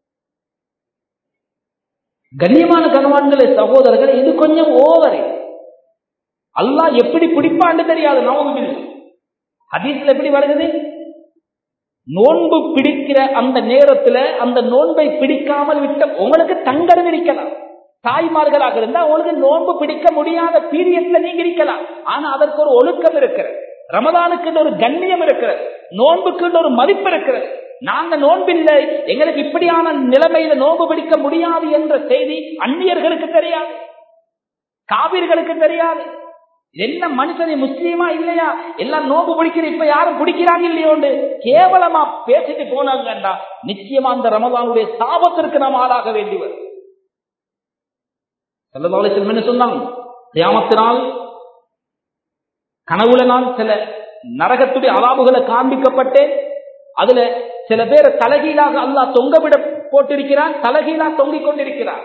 கண்ணியமான கணவான்களே சகோதரர்கள் இது கொஞ்சம் ஓவரே அல்லாஹ் எப்படி பிடிப்பான்னு தெரியாது நமக்கு ஹதீஸ்ல எப்படி வருகிறது நோன்பு பிடிக்கிற அந்த நேரத்துல அந்த நோன்பை பிடிக்காமல் விட்ட உங்களுக்கு தங்கடம் இருக்கலாம் தாய்மார்களாக இருந்தா உங்களுக்கு நோன்பு பிடிக்க முடியாத பீரியட்ல நீங்க இருக்கலாம் ஆனா அதற்கு ஒரு ஒழுக்கம் இருக்கிறது ரமதானுக்கு ஒரு கண்ணியம் இருக்கிறது நோன்புக்கு ஒரு மதிப்பு இருக்கிறது நாங்க நோன்பில்லை எங்களுக்கு இப்படியான நிலைமையில நோன்பு பிடிக்க முடியாது என்ற செய்தி அந்நியர்களுக்கு தெரியாது காவிர்களுக்கு தெரியாது என்ன மனுஷனை முஸ்லீமா இல்லையா எல்லாம் நோம்பு பிடிக்கிற இப்ப யாரும் பிடிக்கிறாங்க இல்லையோண்டு கேவலமா பேசிட்டு போனாங்கண்டா நிச்சயமா அந்த ரமதானுடைய சாபத்திற்கு நாம் ஆளாக வேண்டியவர் என்ன சொன்னாங்க தியாமத்தினால் கனவுல நான் சில நரகத்துடைய அலாபுகளை காண்பிக்கப்பட்டேன் அதுல சில பேரை தலைகீழாக அல்லாஹ் தொங்கவிட போட்டிருக்கிறான் தலைகீழா தொங்கிக் கொண்டிருக்கிறார்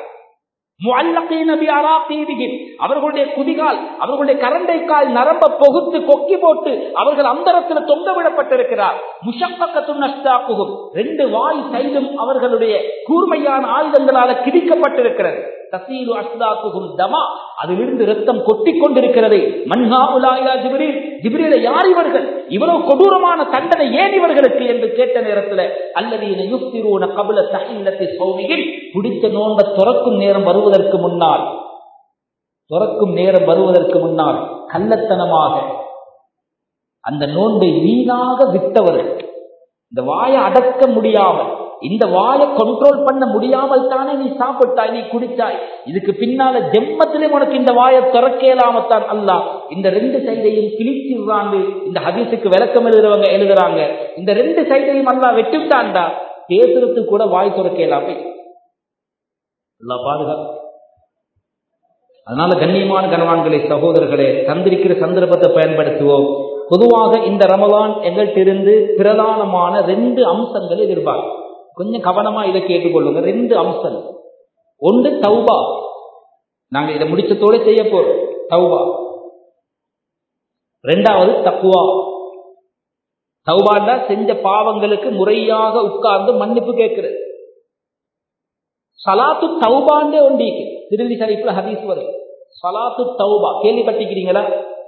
அவர்களுடைய குதிகால் அவர்களுடைய கரண்டை கால் நரம்ப பொகுத்து கொக்கி போட்டு அவர்கள் அந்தரத்தில் தொங்க விடப்பட்டிருக்கிறார் முஷப்பக்கத்தும் நஷ்டாக்குகும் ரெண்டு வாய் சைடும் அவர்களுடைய கூர்மையான ஆயுதங்களால கிடிக்கப்பட்டிருக்கிறது தசீலு அஸ்தாக்குகும் தமா அதிலிருந்து ரத்தம் கொட்டி கொண்டிருக்கிறது மன்ஹா உலாயா ஜிபிரில் ஜிபிரில யார் இவர்கள் இவ்வளவு கொடூரமான தண்டனை ஏன் இவர்களுக்கு என்று கேட்ட நேரத்தில் அல்லது யுக்திரூன கபல தகில்லத்தை சௌமியில் பிடித்த நோன்ப துறக்கும் நேரம் வருவதற்கு முன்னால் துறக்கும் நேரம் வருவதற்கு முன்னால் கள்ளத்தனமாக அந்த நோன்பை வீணாக விட்டவர்கள் இந்த வாயை அடக்க முடியாமல் இந்த வாயை கண்ட்ரோல் பண்ண முடியாமல் தானே நீ சாப்பிட்டாய் நீ குடித்தாய் இதுக்கு பின்னால ஜெம்மத்திலே உனக்கு இந்த வாயை திறக்க இயலாமத்தான் அல்ல இந்த ரெண்டு சைடையும் கிழிச்சிடுறாங்க இந்த ஹதீஸுக்கு விளக்கம் எழுதுறவங்க எழுதுறாங்க இந்த ரெண்டு சைடையும் அல்லா வெட்டிவிட்டான்டா பேசுறதுக்கு கூட வாய் திறக்க இயலாமே அல்லா பாதுகாப்பு அதனால கண்ணியமான கனவான்களை சகோதரர்களே தந்திருக்கிற சந்தர்ப்பத்தை பயன்படுத்துவோம் பொதுவாக இந்த ரமலான் எங்கள்கிட்ட இருந்து பிரதானமான ரெண்டு அம்சங்கள் எதிர்பார்க்கும் கொஞ்சம் கவனமா இதை கேட்டுக்கொள்ளுங்க ரெண்டு அம்சம் ஒன்று தௌபா நாங்க இதை முடிச்சத்தோட செய்ய போறோம் தௌபா ரெண்டாவது தக்குவா தௌபாண்டா செஞ்ச பாவங்களுக்கு முறையாக உட்கார்ந்து மன்னிப்பு கேட்கிறது சலாத்து தௌபாண்டே ஒண்டிக்கு திருதி சரிப்புல ஹதீஸ் வரும் சலாத்து தௌபா கேள்விப்பட்டிருக்கிறீங்களா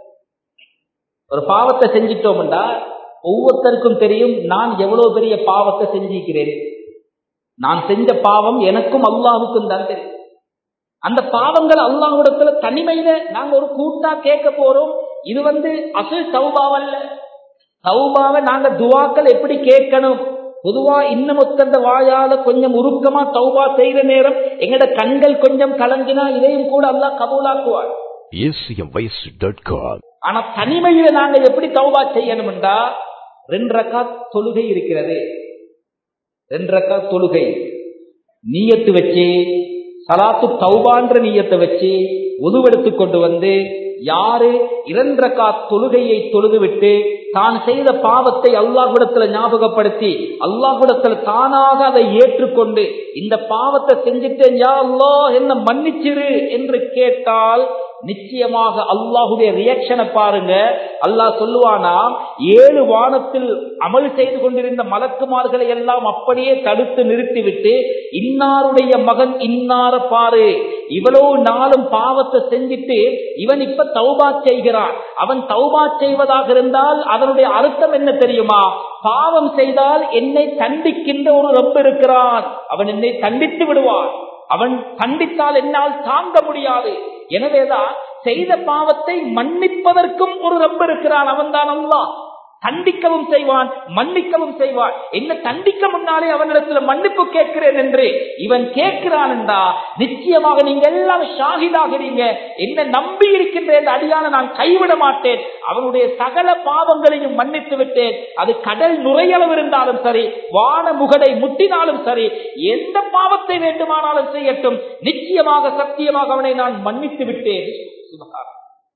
ஒரு பாவத்தை செஞ்சிட்டோம்டா ஒவ்வொருத்தருக்கும் தெரியும் நான் எவ்வளவு பெரிய பாவத்தை செஞ்சிருக்கிறேன் நான் செஞ்ச பாவம் எனக்கும் அல்லாவுக்கும் தான் தெரியும் அந்த பாவங்கள் அல்லாஹ்விடத்துல தனிமையில நாங்க ஒரு கூட்டா கேட்க போறோம் இது வந்து அசுல் தௌபாவல்ல தௌபாவை நாங்க துவாக்கள் எப்படி கேட்கணும் பொதுவா இன்னும் ஒத்தந்த வாயால கொஞ்சம் உருக்கமா தௌபா செய்யற நேரம் எங்கட கண்கள் கொஞ்சம் கலங்கினா இதையும் கூட அல்லாஹ் கபூலாக்குவார் acmvoice.com ஆனா தனிமையில நாங்க எப்படி தௌபா செய்யணும்டா ரெண்டு ரக்கா தொழுகை இருக்கிறது ரெண்டு ரக்கா தொழுகை நீயத்து வச்சு சலாத்து தௌபான்ற நீயத்தை வச்சு உதுவெடுத்து கொண்டு வந்து யாரு இரண்டு ரக்கா தொழுகையை தொழுது விட்டு தான் செய்த பாவத்தை அல்லாஹ்விடத்துல ஞாபகப்படுத்தி அல்லாஹ்விடத்துல தானாக அதை ஏற்றுக்கொண்டு இந்த பாவத்தை செஞ்சுட்டேன் யா அல்லாஹ் என்ன மன்னிச்சிரு என்று கேட்டால் நிச்சயமாக அல்லாஹுடைய ரியாக்ஷனை பாருங்க அல்லாஹ் சொல்லுவானா ஏழு வானத்தில் அமல் செய்து கொண்டிருந்த மலக்குமார்களை எல்லாம் அப்படியே தடுத்து நிறுத்திவிட்டு இன்னாருடைய மகன் இன்னார பாரு இவ்வளவு நாளும் பாவத்தை செஞ்சிட்டு இவன் இப்ப தௌபா செய்கிறான் அவன் தௌபா செய்வதாக இருந்தால் அதனுடைய அர்த்தம் என்ன தெரியுமா பாவம் செய்தால் என்னை தண்டிக்கின்ற ஒரு ரப்பு இருக்கிறான் அவன் என்னை தண்டித்து விடுவான் அவன் தண்டித்தால் என்னால் தாங்க முடியாது எனவேதான் செய்த பாவத்தை மன்னிப்பதற்கும் ஒரு ரப்ப இருக்கிறான் அவன் தான் அல்லா தண்டிக்கவும் செய்வான் மன்னிக்கவும் செய்வான் என்ன தண்டிக்க முன்னாலே அவனிடத்துல மன்னிப்பு கேட்கிறேன் என்று இவன் கேட்கிறான் என்றா நிச்சயமாக நீங்க எல்லாம் ஷாகிதாகிறீங்க என்ன நம்பி இருக்கின்ற இந்த அடியான நான் கைவிட மாட்டேன் அவனுடைய சகல பாவங்களையும் மன்னித்து விட்டேன் அது கடல் நுரையளவு இருந்தாலும் சரி வான முகடை முட்டினாலும் சரி எந்த பாவத்தை வேண்டுமானாலும் செய்யட்டும் நிச்சயமாக சத்தியமாக அவனை நான் மன்னித்து விட்டேன் சுபகாரம்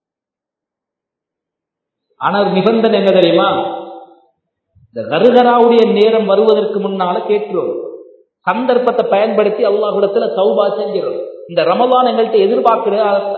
ஆனால் நிபந்தனை என்ன தெரியுமா இந்த கருகராவுடைய நேரம் வருவதற்கு முன்னால கேட்கிறோம் சந்தர்ப்பத்தை பயன்படுத்தி அல்லாஹுடத்துல சௌபா செஞ்சிடும் இந்த ரமலான் எங்கள்கிட்ட எதிர்பார்க்கிற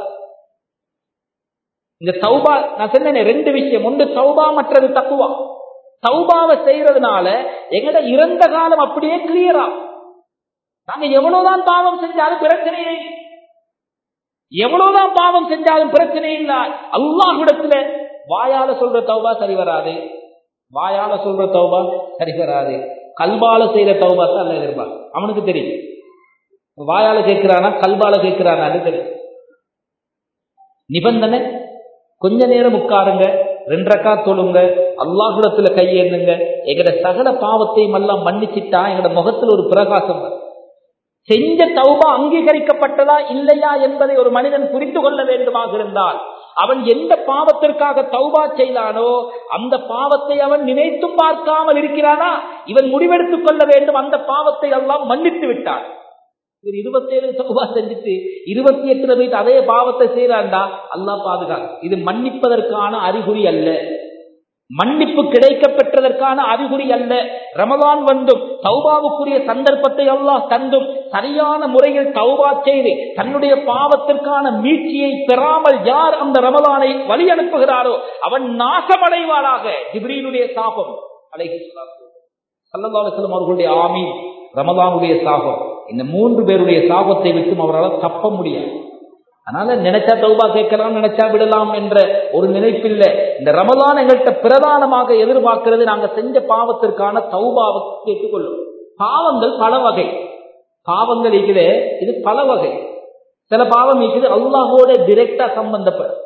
இந்த சௌபா நான் சொன்னேன் ரெண்டு விஷயம் ஒன்று சௌபா மற்றது தக்குவா சௌபாவை செய்யறதுனால எங்கட இறந்த காலம் அப்படியே கிளியரா நாங்க எவ்வளவுதான் பாவம் செஞ்சாலும் பிரச்சனையே எவ்வளவுதான் பாவம் செஞ்சாலும் பிரச்சனை இல்ல அல்லாஹ்விடத்துல வாயால சொல்ற தௌபா சரி வராது வாயால சொல்ற தௌபா சரி வராது கல்பால செய்யற தௌபா தான் அல்ல எதிர்பார்க்க அவனுக்கு தெரியும் வாயால கேட்கிறானா கல்பால கேட்கிறானான்னு தெரியும் நிபந்தனை கொஞ்ச நேரம் உட்காருங்க ரெண்டரைக்கா தொழுங்க அல்லாஹுடத்துல கையேந்துங்க எங்கட சகல பாவத்தையும் எல்லாம் மன்னிச்சிட்டா எங்கட முகத்துல ஒரு பிரகாசம் வரும் செஞ்ச தௌபா அங்கீகரிக்கப்பட்டதா இல்லையா என்பதை ஒரு மனிதன் புரிந்து கொள்ள வேண்டுமாக இருந்தால் அவன் எந்த பாவத்திற்காக தௌபா செய்தானோ அந்த பாவத்தை அவன் நினைத்தும் பார்க்காமல் இருக்கிறானா இவன் முடிவெடுத்துக் கொள்ள வேண்டும் அந்த பாவத்தை எல்லாம் மன்னித்து விட்டான் இவர் இருபத்தேழு தௌபா செஞ்சுட்டு இருபத்தி எட்டுல போயிட்டு அதே பாவத்தை செய்யறாண்டா அல்லா பாதுகாப்பு இது மன்னிப்பதற்கான அறிகுறி அல்ல மன்னிப்பு கிடைக்க பெற்றதற்கான அறிகுறி அல்ல ரமதான் வந்தும் தௌபாவுக்குரிய சந்தர்ப்பத்தை அல்லாஹ் தந்தும் சரியான முறையில் தௌபா செய்து தன்னுடைய பாவத்திற்கான மீட்சியை பெறாமல் யார் அந்த ரமதானை வழி அனுப்புகிறாரோ அவன் நாசமடைவாராக ஜிப்ரீனுடைய சாபம் அலைஹிஸ்லாம் அவர்களுடைய ஆமி ரமதானுடைய சாபம் இந்த மூன்று பேருடைய சாபத்தை விட்டும் அவரால் தப்ப முடியாது அதனால நினைச்சா தௌபா கேட்கலாம் நினைச்சா விடலாம் என்ற ஒரு நினைப்பில்லை இந்த ரமலான் எங்கள்கிட்ட பிரதானமாக எதிர்பார்க்கிறது நாங்க செஞ்ச பாவத்திற்கான தௌபாவை கேட்டுக்கொள்ளும் பாவங்கள் பல வகை பாவங்கள் இருக்குது இது பல வகை சில பாவம் இருக்குது அல்லாஹோட டிரெக்டா சம்பந்தப்படும்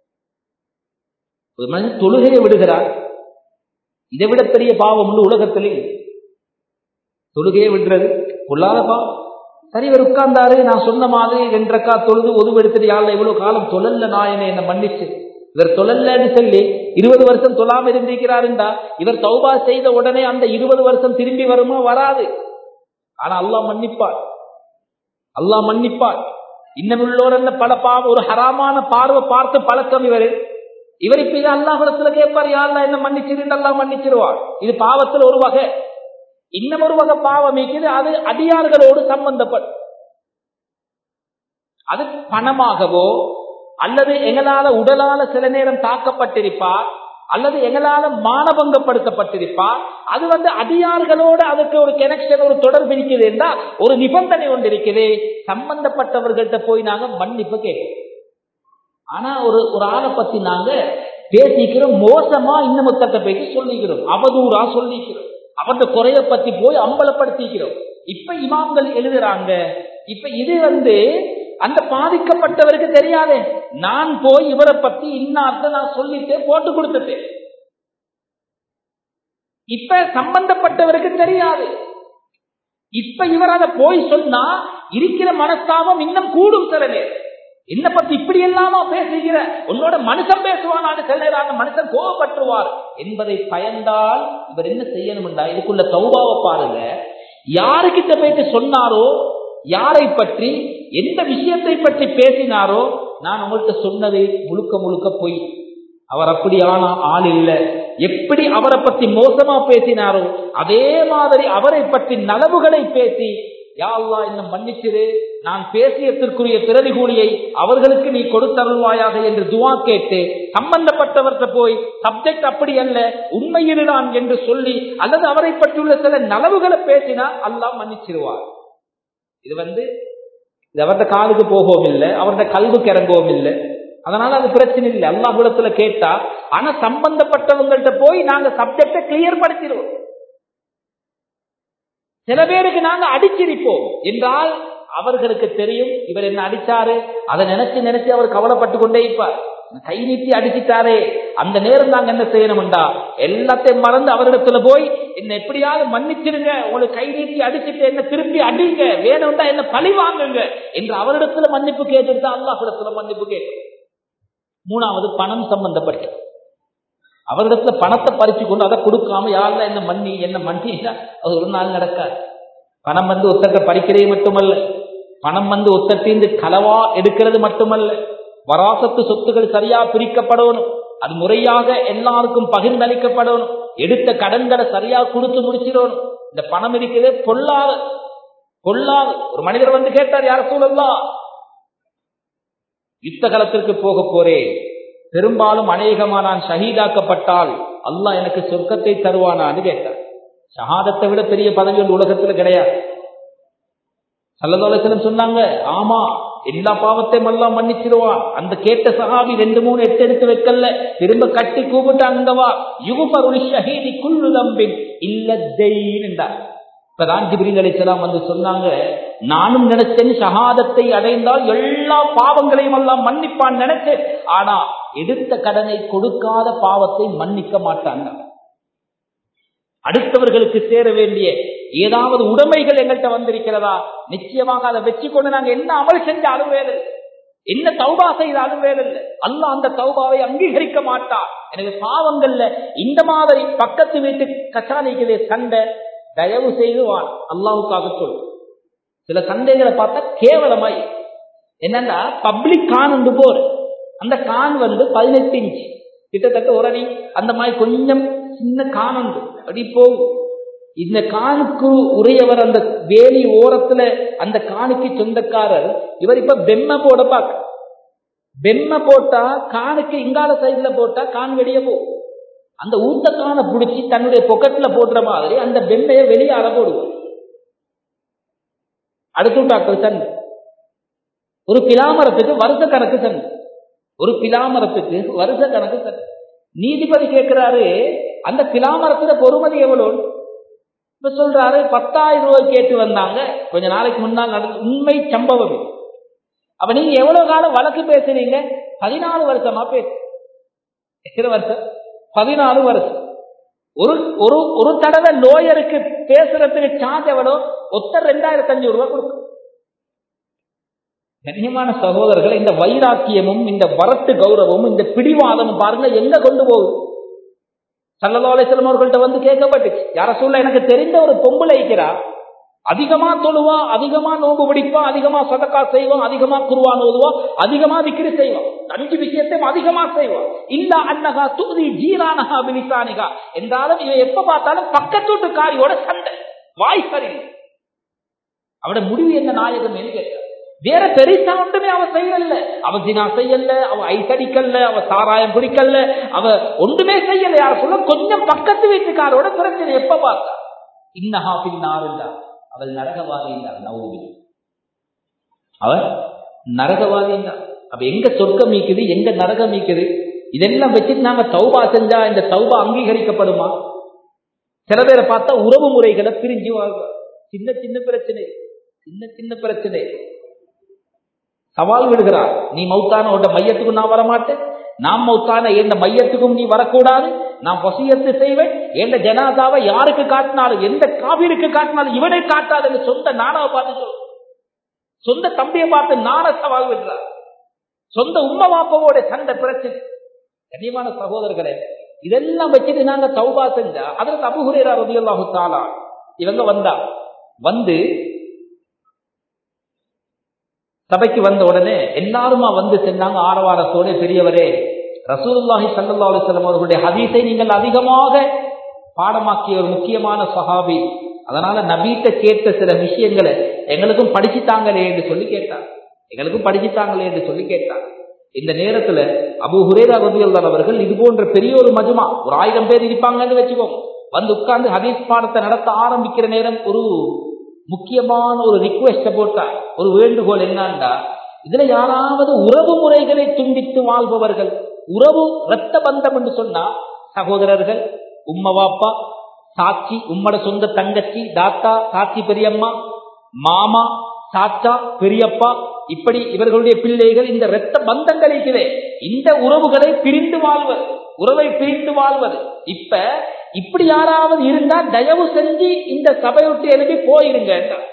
ஒரு மனிதன் தொழுகையை விடுகிறார் இதை விட பெரிய பாவம் உண்டு உலகத்திலே தொழுகையை விடுறது பொல்லாத பாவம் சரி இவர் உட்கார்ந்தாரு நான் சொன்ன மாதிரி ரெண்டரைக்கா தொழுது ஒதுவு எடுத்துட்டு யாரில் இவ்வளவு காலம் தொழல்ல நாயனை என்ன மன்னிச்சு இவர் தொழல்லன்னு சொல்லி இருபது வருஷம் தொழாம இருந்திருக்கிறாருண்டா இவர் தௌபா செய்த உடனே அந்த இருபது வருஷம் திரும்பி வருமா வராது ஆனா அல்லாஹ் மன்னிப்பார் அல்லாஹ் மன்னிப்பார் இன்னும் உள்ளோர் என்ன பல பாவம் ஒரு ஹராமான பார்வை பார்த்து பழக்கம் இவர் இவர் இப்ப இது அல்லாஹுடத்துல கேட்பார் யாருல என்ன மன்னிச்சிருந்து அல்லாஹ் மன்னிச்சிருவார் இது பாவத்துல ஒரு வகை இன்னும் ஒரு வகை பாவம் இருக்குது அது அடியார்களோடு சம்பந்தப்படும் அது பணமாகவோ அல்லது எங்களால உடலால சில நேரம் தாக்கப்பட்டிருப்பார் அல்லது எங்களால மானபங்கப்படுத்தப்பட்டிருப்பார் அது வந்து அடியார்களோடு அதுக்கு ஒரு கனெக்ஷன் ஒரு தொடர்பு இருக்குது என்றால் ஒரு நிபந்தனை ஒன்று இருக்குது சம்பந்தப்பட்டவர்கள்ட்ட போய் நாங்க மன்னிப்பு கேட்கிறோம் ஆனா ஒரு ஒரு ஆளை பத்தி நாங்க பேசிக்கிறோம் மோசமா இன்னும் மொத்தத்தை போயிட்டு சொல்லிக்கிறோம் அவதூறா சொல்லிக்கிறோம் அவருடைய குறைய பத்தி போய் அம்பலப்படுத்திக்கிறோம் இப்ப இமாம்கள் எழுதுறாங்க இப்ப இது வந்து அந்த பாதிக்கப்பட்டவருக்கு தெரியாதே நான் போய் இவரை பத்தி இன்னார்த்த நான் சொல்லிட்டு போட்டு கொடுத்துட்டேன் இப்ப சம்பந்தப்பட்டவருக்கு தெரியாது இப்ப இவர் அதை போய் சொன்னா இருக்கிற மனஸ்தாபம் இன்னும் கூடும் சில நேரம் என்ன பத்தி இப்படி எல்லாமா பேசுகிற உன்னோட மனுஷன் பேசுவானான்னு சில நேரம் அந்த மனுஷன் கோவப்பட்டுருவார் என்பதை பயந்தால் இவர் என்ன செய்யணும்டா இதுக்குள்ள தௌபாவை பாருங்க யாருக்கிட்ட போயிட்டு சொன்னாரோ யாரை பற்றி எந்த விஷயத்தை பற்றி பேசினாரோ நான் உங்கள்கிட்ட சொன்னது முழுக்க முழுக்க பொய் அவர் அப்படியான ஆள் இல்லை எப்படி அவரை பற்றி மோசமா பேசினாரோ அதே மாதிரி அவரை பற்றி நலவுகளை பேசி யாழ்லா என்ன மன்னிச்சிரு நான் பேசியதற்குரிய பிறவி கூலியை அவர்களுக்கு நீ கொடுத்தருள்வாயாக என்று துவா கேட்டு சம்பந்தப்பட்டவர்கிட்ட போய் சப்ஜெக்ட் அப்படி அல்ல உண்மையில்தான் என்று சொல்லி அல்லது அவரை பற்றியுள்ள சில நலவுகளை பேசினா அல்லாஹ் மன்னிச்சிருவார் இது வந்து இது அவருடைய காலுக்கு போகவும் இல்லை அவருடைய கல்வுக்கு இறங்கவும் இல்லை அதனால அது பிரச்சனை இல்லை அல்லாஹுலத்துல கேட்டா ஆனா சம்பந்தப்பட்டவங்கள்ட்ட போய் நாங்க சப்ஜெக்ட கிளியர் படுத்திடுவோம் சில பேருக்கு நாங்க அடிச்சிருப்போம் என்றால் அவர்களுக்கு தெரியும் இவர் என்ன அடிச்சாரு அதை நினைச்சு நினைச்சு அவர் கவலைப்பட்டு கொண்டே இருப்பார் கை நீட்டி அடிச்சிட்டாரே அந்த நேரம் நாங்க என்ன செய்யணும்டா எல்லாத்தையும் மறந்து அவரிடத்துல போய் என்ன எப்படியாவது மன்னிச்சிருங்க உங்களுக்கு கை நீட்டி அடிச்சுட்டு என்ன திருப்பி அடிங்க வேணும்டா என்ன பழி வாங்குங்க என்று அவரிடத்துல மன்னிப்பு கேட்டுட்டு அல்லாஹிடத்துல மன்னிப்பு கேட்கும் மூணாவது பணம் சம்பந்தப்பட்ட அவரிடத்துல பணத்தை பறிச்சு கொண்டு அதை கொடுக்காம யாரில் என்ன மன்னி என்ன மன்னினா அது ஒரு நாள் நடக்காது பணம் வந்து ஒத்தத்தை பறிக்கிறதே மட்டுமல்ல பணம் வந்து ஒத்தத்தீந்து களவா எடுக்கிறது மட்டுமல்ல வராசத்து சொத்துகள் சரியா பிரிக்கப்படணும் அது முறையாக எல்லாருக்கும் பகிர்ந்தளிக்கப்படணும் எடுத்த கடன்களை சரியா கொடுத்து முடிச்சிடணும் இந்த பணம் இருக்கிறதே பொல்லாது பொல்லாது ஒரு மனிதர் வந்து கேட்டார் யார சூழல்லா யுத்த காலத்திற்கு போக போறேன் பெரும்பாலும் அநேகமா நான் ஷஹீதாக்கப்பட்டால் அல்லாஹ் எனக்கு சொர்க்கத்தை தருவானான்னு கேட்டார் ஷஹாதத்தை விட பெரிய பதவி ஒன்று உலகத்துல கிடையாது சல்லதாலசனம் சொன்னாங்க ஆமா எல்லா பாவத்தையும் எல்லாம் மன்னிச்சிருவான் அந்த கேட்ட சஹாபி ரெண்டு மூணு எட்டு எடுத்து வைக்கல திரும்ப கட்டி கூப்பிட்டாங்கவா யுகுபருளி ஷஹீதி குள்ளு தம்பின் இல்ல இப்பதான் ஜிபிரில் அலிசலாம் வந்து சொன்னாங்க நானும் நினைச்சேன் ஷஹாதத்தை அடைந்தால் எல்லா பாவங்களையும் எல்லாம் மன்னிப்பான் நினைச்சேன் ஆனா எடுத்த கடனை கொடுக்காத பாவத்தை மன்னிக்க மாட்டாங்க அடுத்தவர்களுக்கு சேர வேண்டிய ஏதாவது உடைமைகள் எங்கள்கிட்ட வந்திருக்கிறதா நிச்சயமாக அதை வச்சு கொண்டு நாங்க என்ன அமல் செஞ்சாலும் வேலை இல்லை. என்ன தௌபா செய்தாலும் வேலை இல்லை அல்லாஹ் அந்த தௌபாவை அங்கீகரிக்க மாட்டான் எனவே பாவங்கள்ல இந்த மாதிரி பக்கத்து வீட்டு கச்சானிகளே சண்டை தயவு செய்து வான் அல்லாவுக்காக சொல் சில சண்டைகளை பார்த்தா கேவலமாய் என்னன்னா பப்ளிக் கான் வந்து போற அந்த கான் வந்து பதினெட்டு இன்ச் கிட்டத்தட்ட ஒரு அடி அந்த மாதிரி கொஞ்சம் சின்ன கான் உண்டு அப்படி போகும் இந்த கானுக்கு உரியவர் அந்த வேலி ஓரத்துல அந்த காணுக்கு சொந்தக்காரர் இவர் இப்ப பெம்ம போட பாக்க பெம்ம போட்டா காணுக்கு இங்கால சைடுல போட்டா கான் வெளியே போகும் அந்த ஊத்த கானை பிடிச்சி தன்னுடைய பொக்கெட்ல போடுற மாதிரி அந்த பெம்மையை வெளியே அற போடுவார் அடுத்து டாக்டர் சன் ஒரு பிலாமரத்துக்கு வருஷ கணக்கு சன் ஒரு பிலாமரத்துக்கு வருஷ கணக்கு சன் நீதிபதி கேட்கிறாரு அந்த பிலாமரத்துல பொறுமதி எவ்வளவு இப்ப சொல்றாரு பத்தாயிரம் ரூபாய் கேட்டு வந்தாங்க கொஞ்ச நாளைக்கு முன்னால் நடந்த உண்மை சம்பவம் இது. அப்ப நீங்க எவ்வளவு காலம் வழக்கு பேசுறீங்க பதினாலு வருஷமா பேசு எத்தனை வருஷம் பதினாலு வருஷம் ஒரு ஒரு ஒரு தடவை லோயருக்கு பேசுறதுக்கு சார்ஜ் எவ்வளோ ஒத்த ரெண்டாயிரத்தி அஞ்சூறு ரூபாய் கொடுக்கும் கண்ணியமான சகோதரர்கள் இந்த வைராக்கியமும் இந்த வரட்டு கௌரவமும் இந்த பிடிவாதமும் பாருங்க எங்க கொண்டு போகுது சல்லதாலேஸ்வரம் அவர்கள்ட்ட வந்து கேட்கப்பட்டுச்சு யார சொல்ல எனக்கு தெரிந்த ஒரு பொம்பளை இருக்கிறா அதிகமா தொழுவா அதிகமா நோம்பு பிடிப்பா அதிகமா சதக்கா செய்வான் அதிகமா குருவான் ஓதுவா அதிகமா விக்கிரி செய்வான் அஞ்சு விஷயத்தையும் அதிகமா செய்வான் இந்த அன்னகா தூதி ஜீரானகா விலிசானிகா என்றாலும் இவன் எப்ப பார்த்தாலும் பக்கத்து வீட்டுக்காரியோட சண்டை வாய் சரியில்லை அவட முடிவு என்ன நாயகம் கேட்டார் வேற பெருசா ஒன்றுமே அவ செய்யல அவ தினா செய்யல அவ ஐசடிக்கல்ல அவ சாராயம் பிடிக்கல அவ ஒன்றுமே செய்யல யார சொல்ல கொஞ்சம் பக்கத்து வீட்டுக்காரோட பிரச்சனை எப்ப பார்த்தா இன்னஹா பின்னார் இல்லா அவள் நரகவாதி என்றார் நவூபி அவள் நரகவாதி என்றார் அப்ப எங்க சொர்க்கம் மீக்குது எங்க நரகம் மீக்குது இதெல்லாம் வச்சுட்டு நாங்க தௌபா செஞ்சா இந்த தௌபா அங்கீகரிக்கப்படுமா சில பேரை பார்த்தா உறவு முறைகளை பிரிஞ்சு வாழ்வா சின்ன சின்ன பிரச்சனை சின்ன சின்ன பிரச்சனை சவால் விடுகிறார் நீ மௌத்தான உட மையத்துக்கும் நான் வரமாட்டேன் நான் மௌத்தான எந்த மையத்துக்கும் நீ வரக்கூடாது நான் வசியத்து செய்வேன் எந்த ஜனாதாவை யாருக்கு காட்டினாலும் எந்த காவிருக்கு காட்டினாலும் இவனை காட்டாது சொந்த நானாவை பார்த்து சொல்ல சொந்த தம்பியை பார்த்து நான சவால் விடுறார் சொந்த உம்மா பாப்பாவோட சண்டை பிரச்சனை கண்ணியமான சகோதரர்களே இதெல்லாம் வச்சுட்டு நாங்க தௌபா செஞ்சா அதற்கு அபுகுரேரா ரதியல்லாஹு தாலா இவங்க வந்தா வந்து சபைக்கு வந்த உடனே எல்லாருமா வந்து சென்னாங்க ஆரவாரத்தோட பெரியவரே ரசூலுல்லாஹி சல்லா அலுவலம் அவர்களுடைய ஹதீஸை நீங்கள் அதிகமாக பாடமாக்கிய ஒரு முக்கியமான சஹாபி அதனால நபீட்ட கேட்ட சில விஷயங்களை எங்களுக்கும் படிச்சுட்டாங்களே என்று சொல்லி கேட்டார் எங்களுக்கும் படிச்சுட்டாங்களே என்று சொல்லி கேட்டார் இந்த நேரத்துல அபு ஹுரேரா ரதியல்லான் அவர்கள் இது போன்ற பெரிய ஒரு மஜுமா ஒரு ஆயிரம் பேர் இருப்பாங்கன்னு வச்சுக்கோங்க வந்து உட்கார்ந்து ஹதீஸ் பாடத்தை நடத்த ஆரம்பிக்கிற நேரம் ஒரு முக்கியமான ஒரு ரிக்வெஸ்ட போட்டார் ஒரு வேண்டுகோள் என்னன்னா இதுல யாராவது உறவு முறைகளை துண்டித்து வாழ்பவர்கள் உறவு ரத்த பந்தம் என்று சொன்னா சகோதரர்கள் உம்ம வாப்பா சாட்சி உம்மட சொந்த தங்கச்சி தாத்தா சாட்சி பெரியம்மா மாமா சாச்சா பெரியப்பா இப்படி இவர்களுடைய பிள்ளைகள் இந்த இரத்த பந்தங்கள் இருக்கிறே இந்த உறவுகளை பிரிந்து வாழ்வது உறவை பிரித்து வாழ்வது இப்ப இப்படி யாராவது இருந்தா தயவு செஞ்சு இந்த சபை விட்டு எழுப்பி போயிருங்க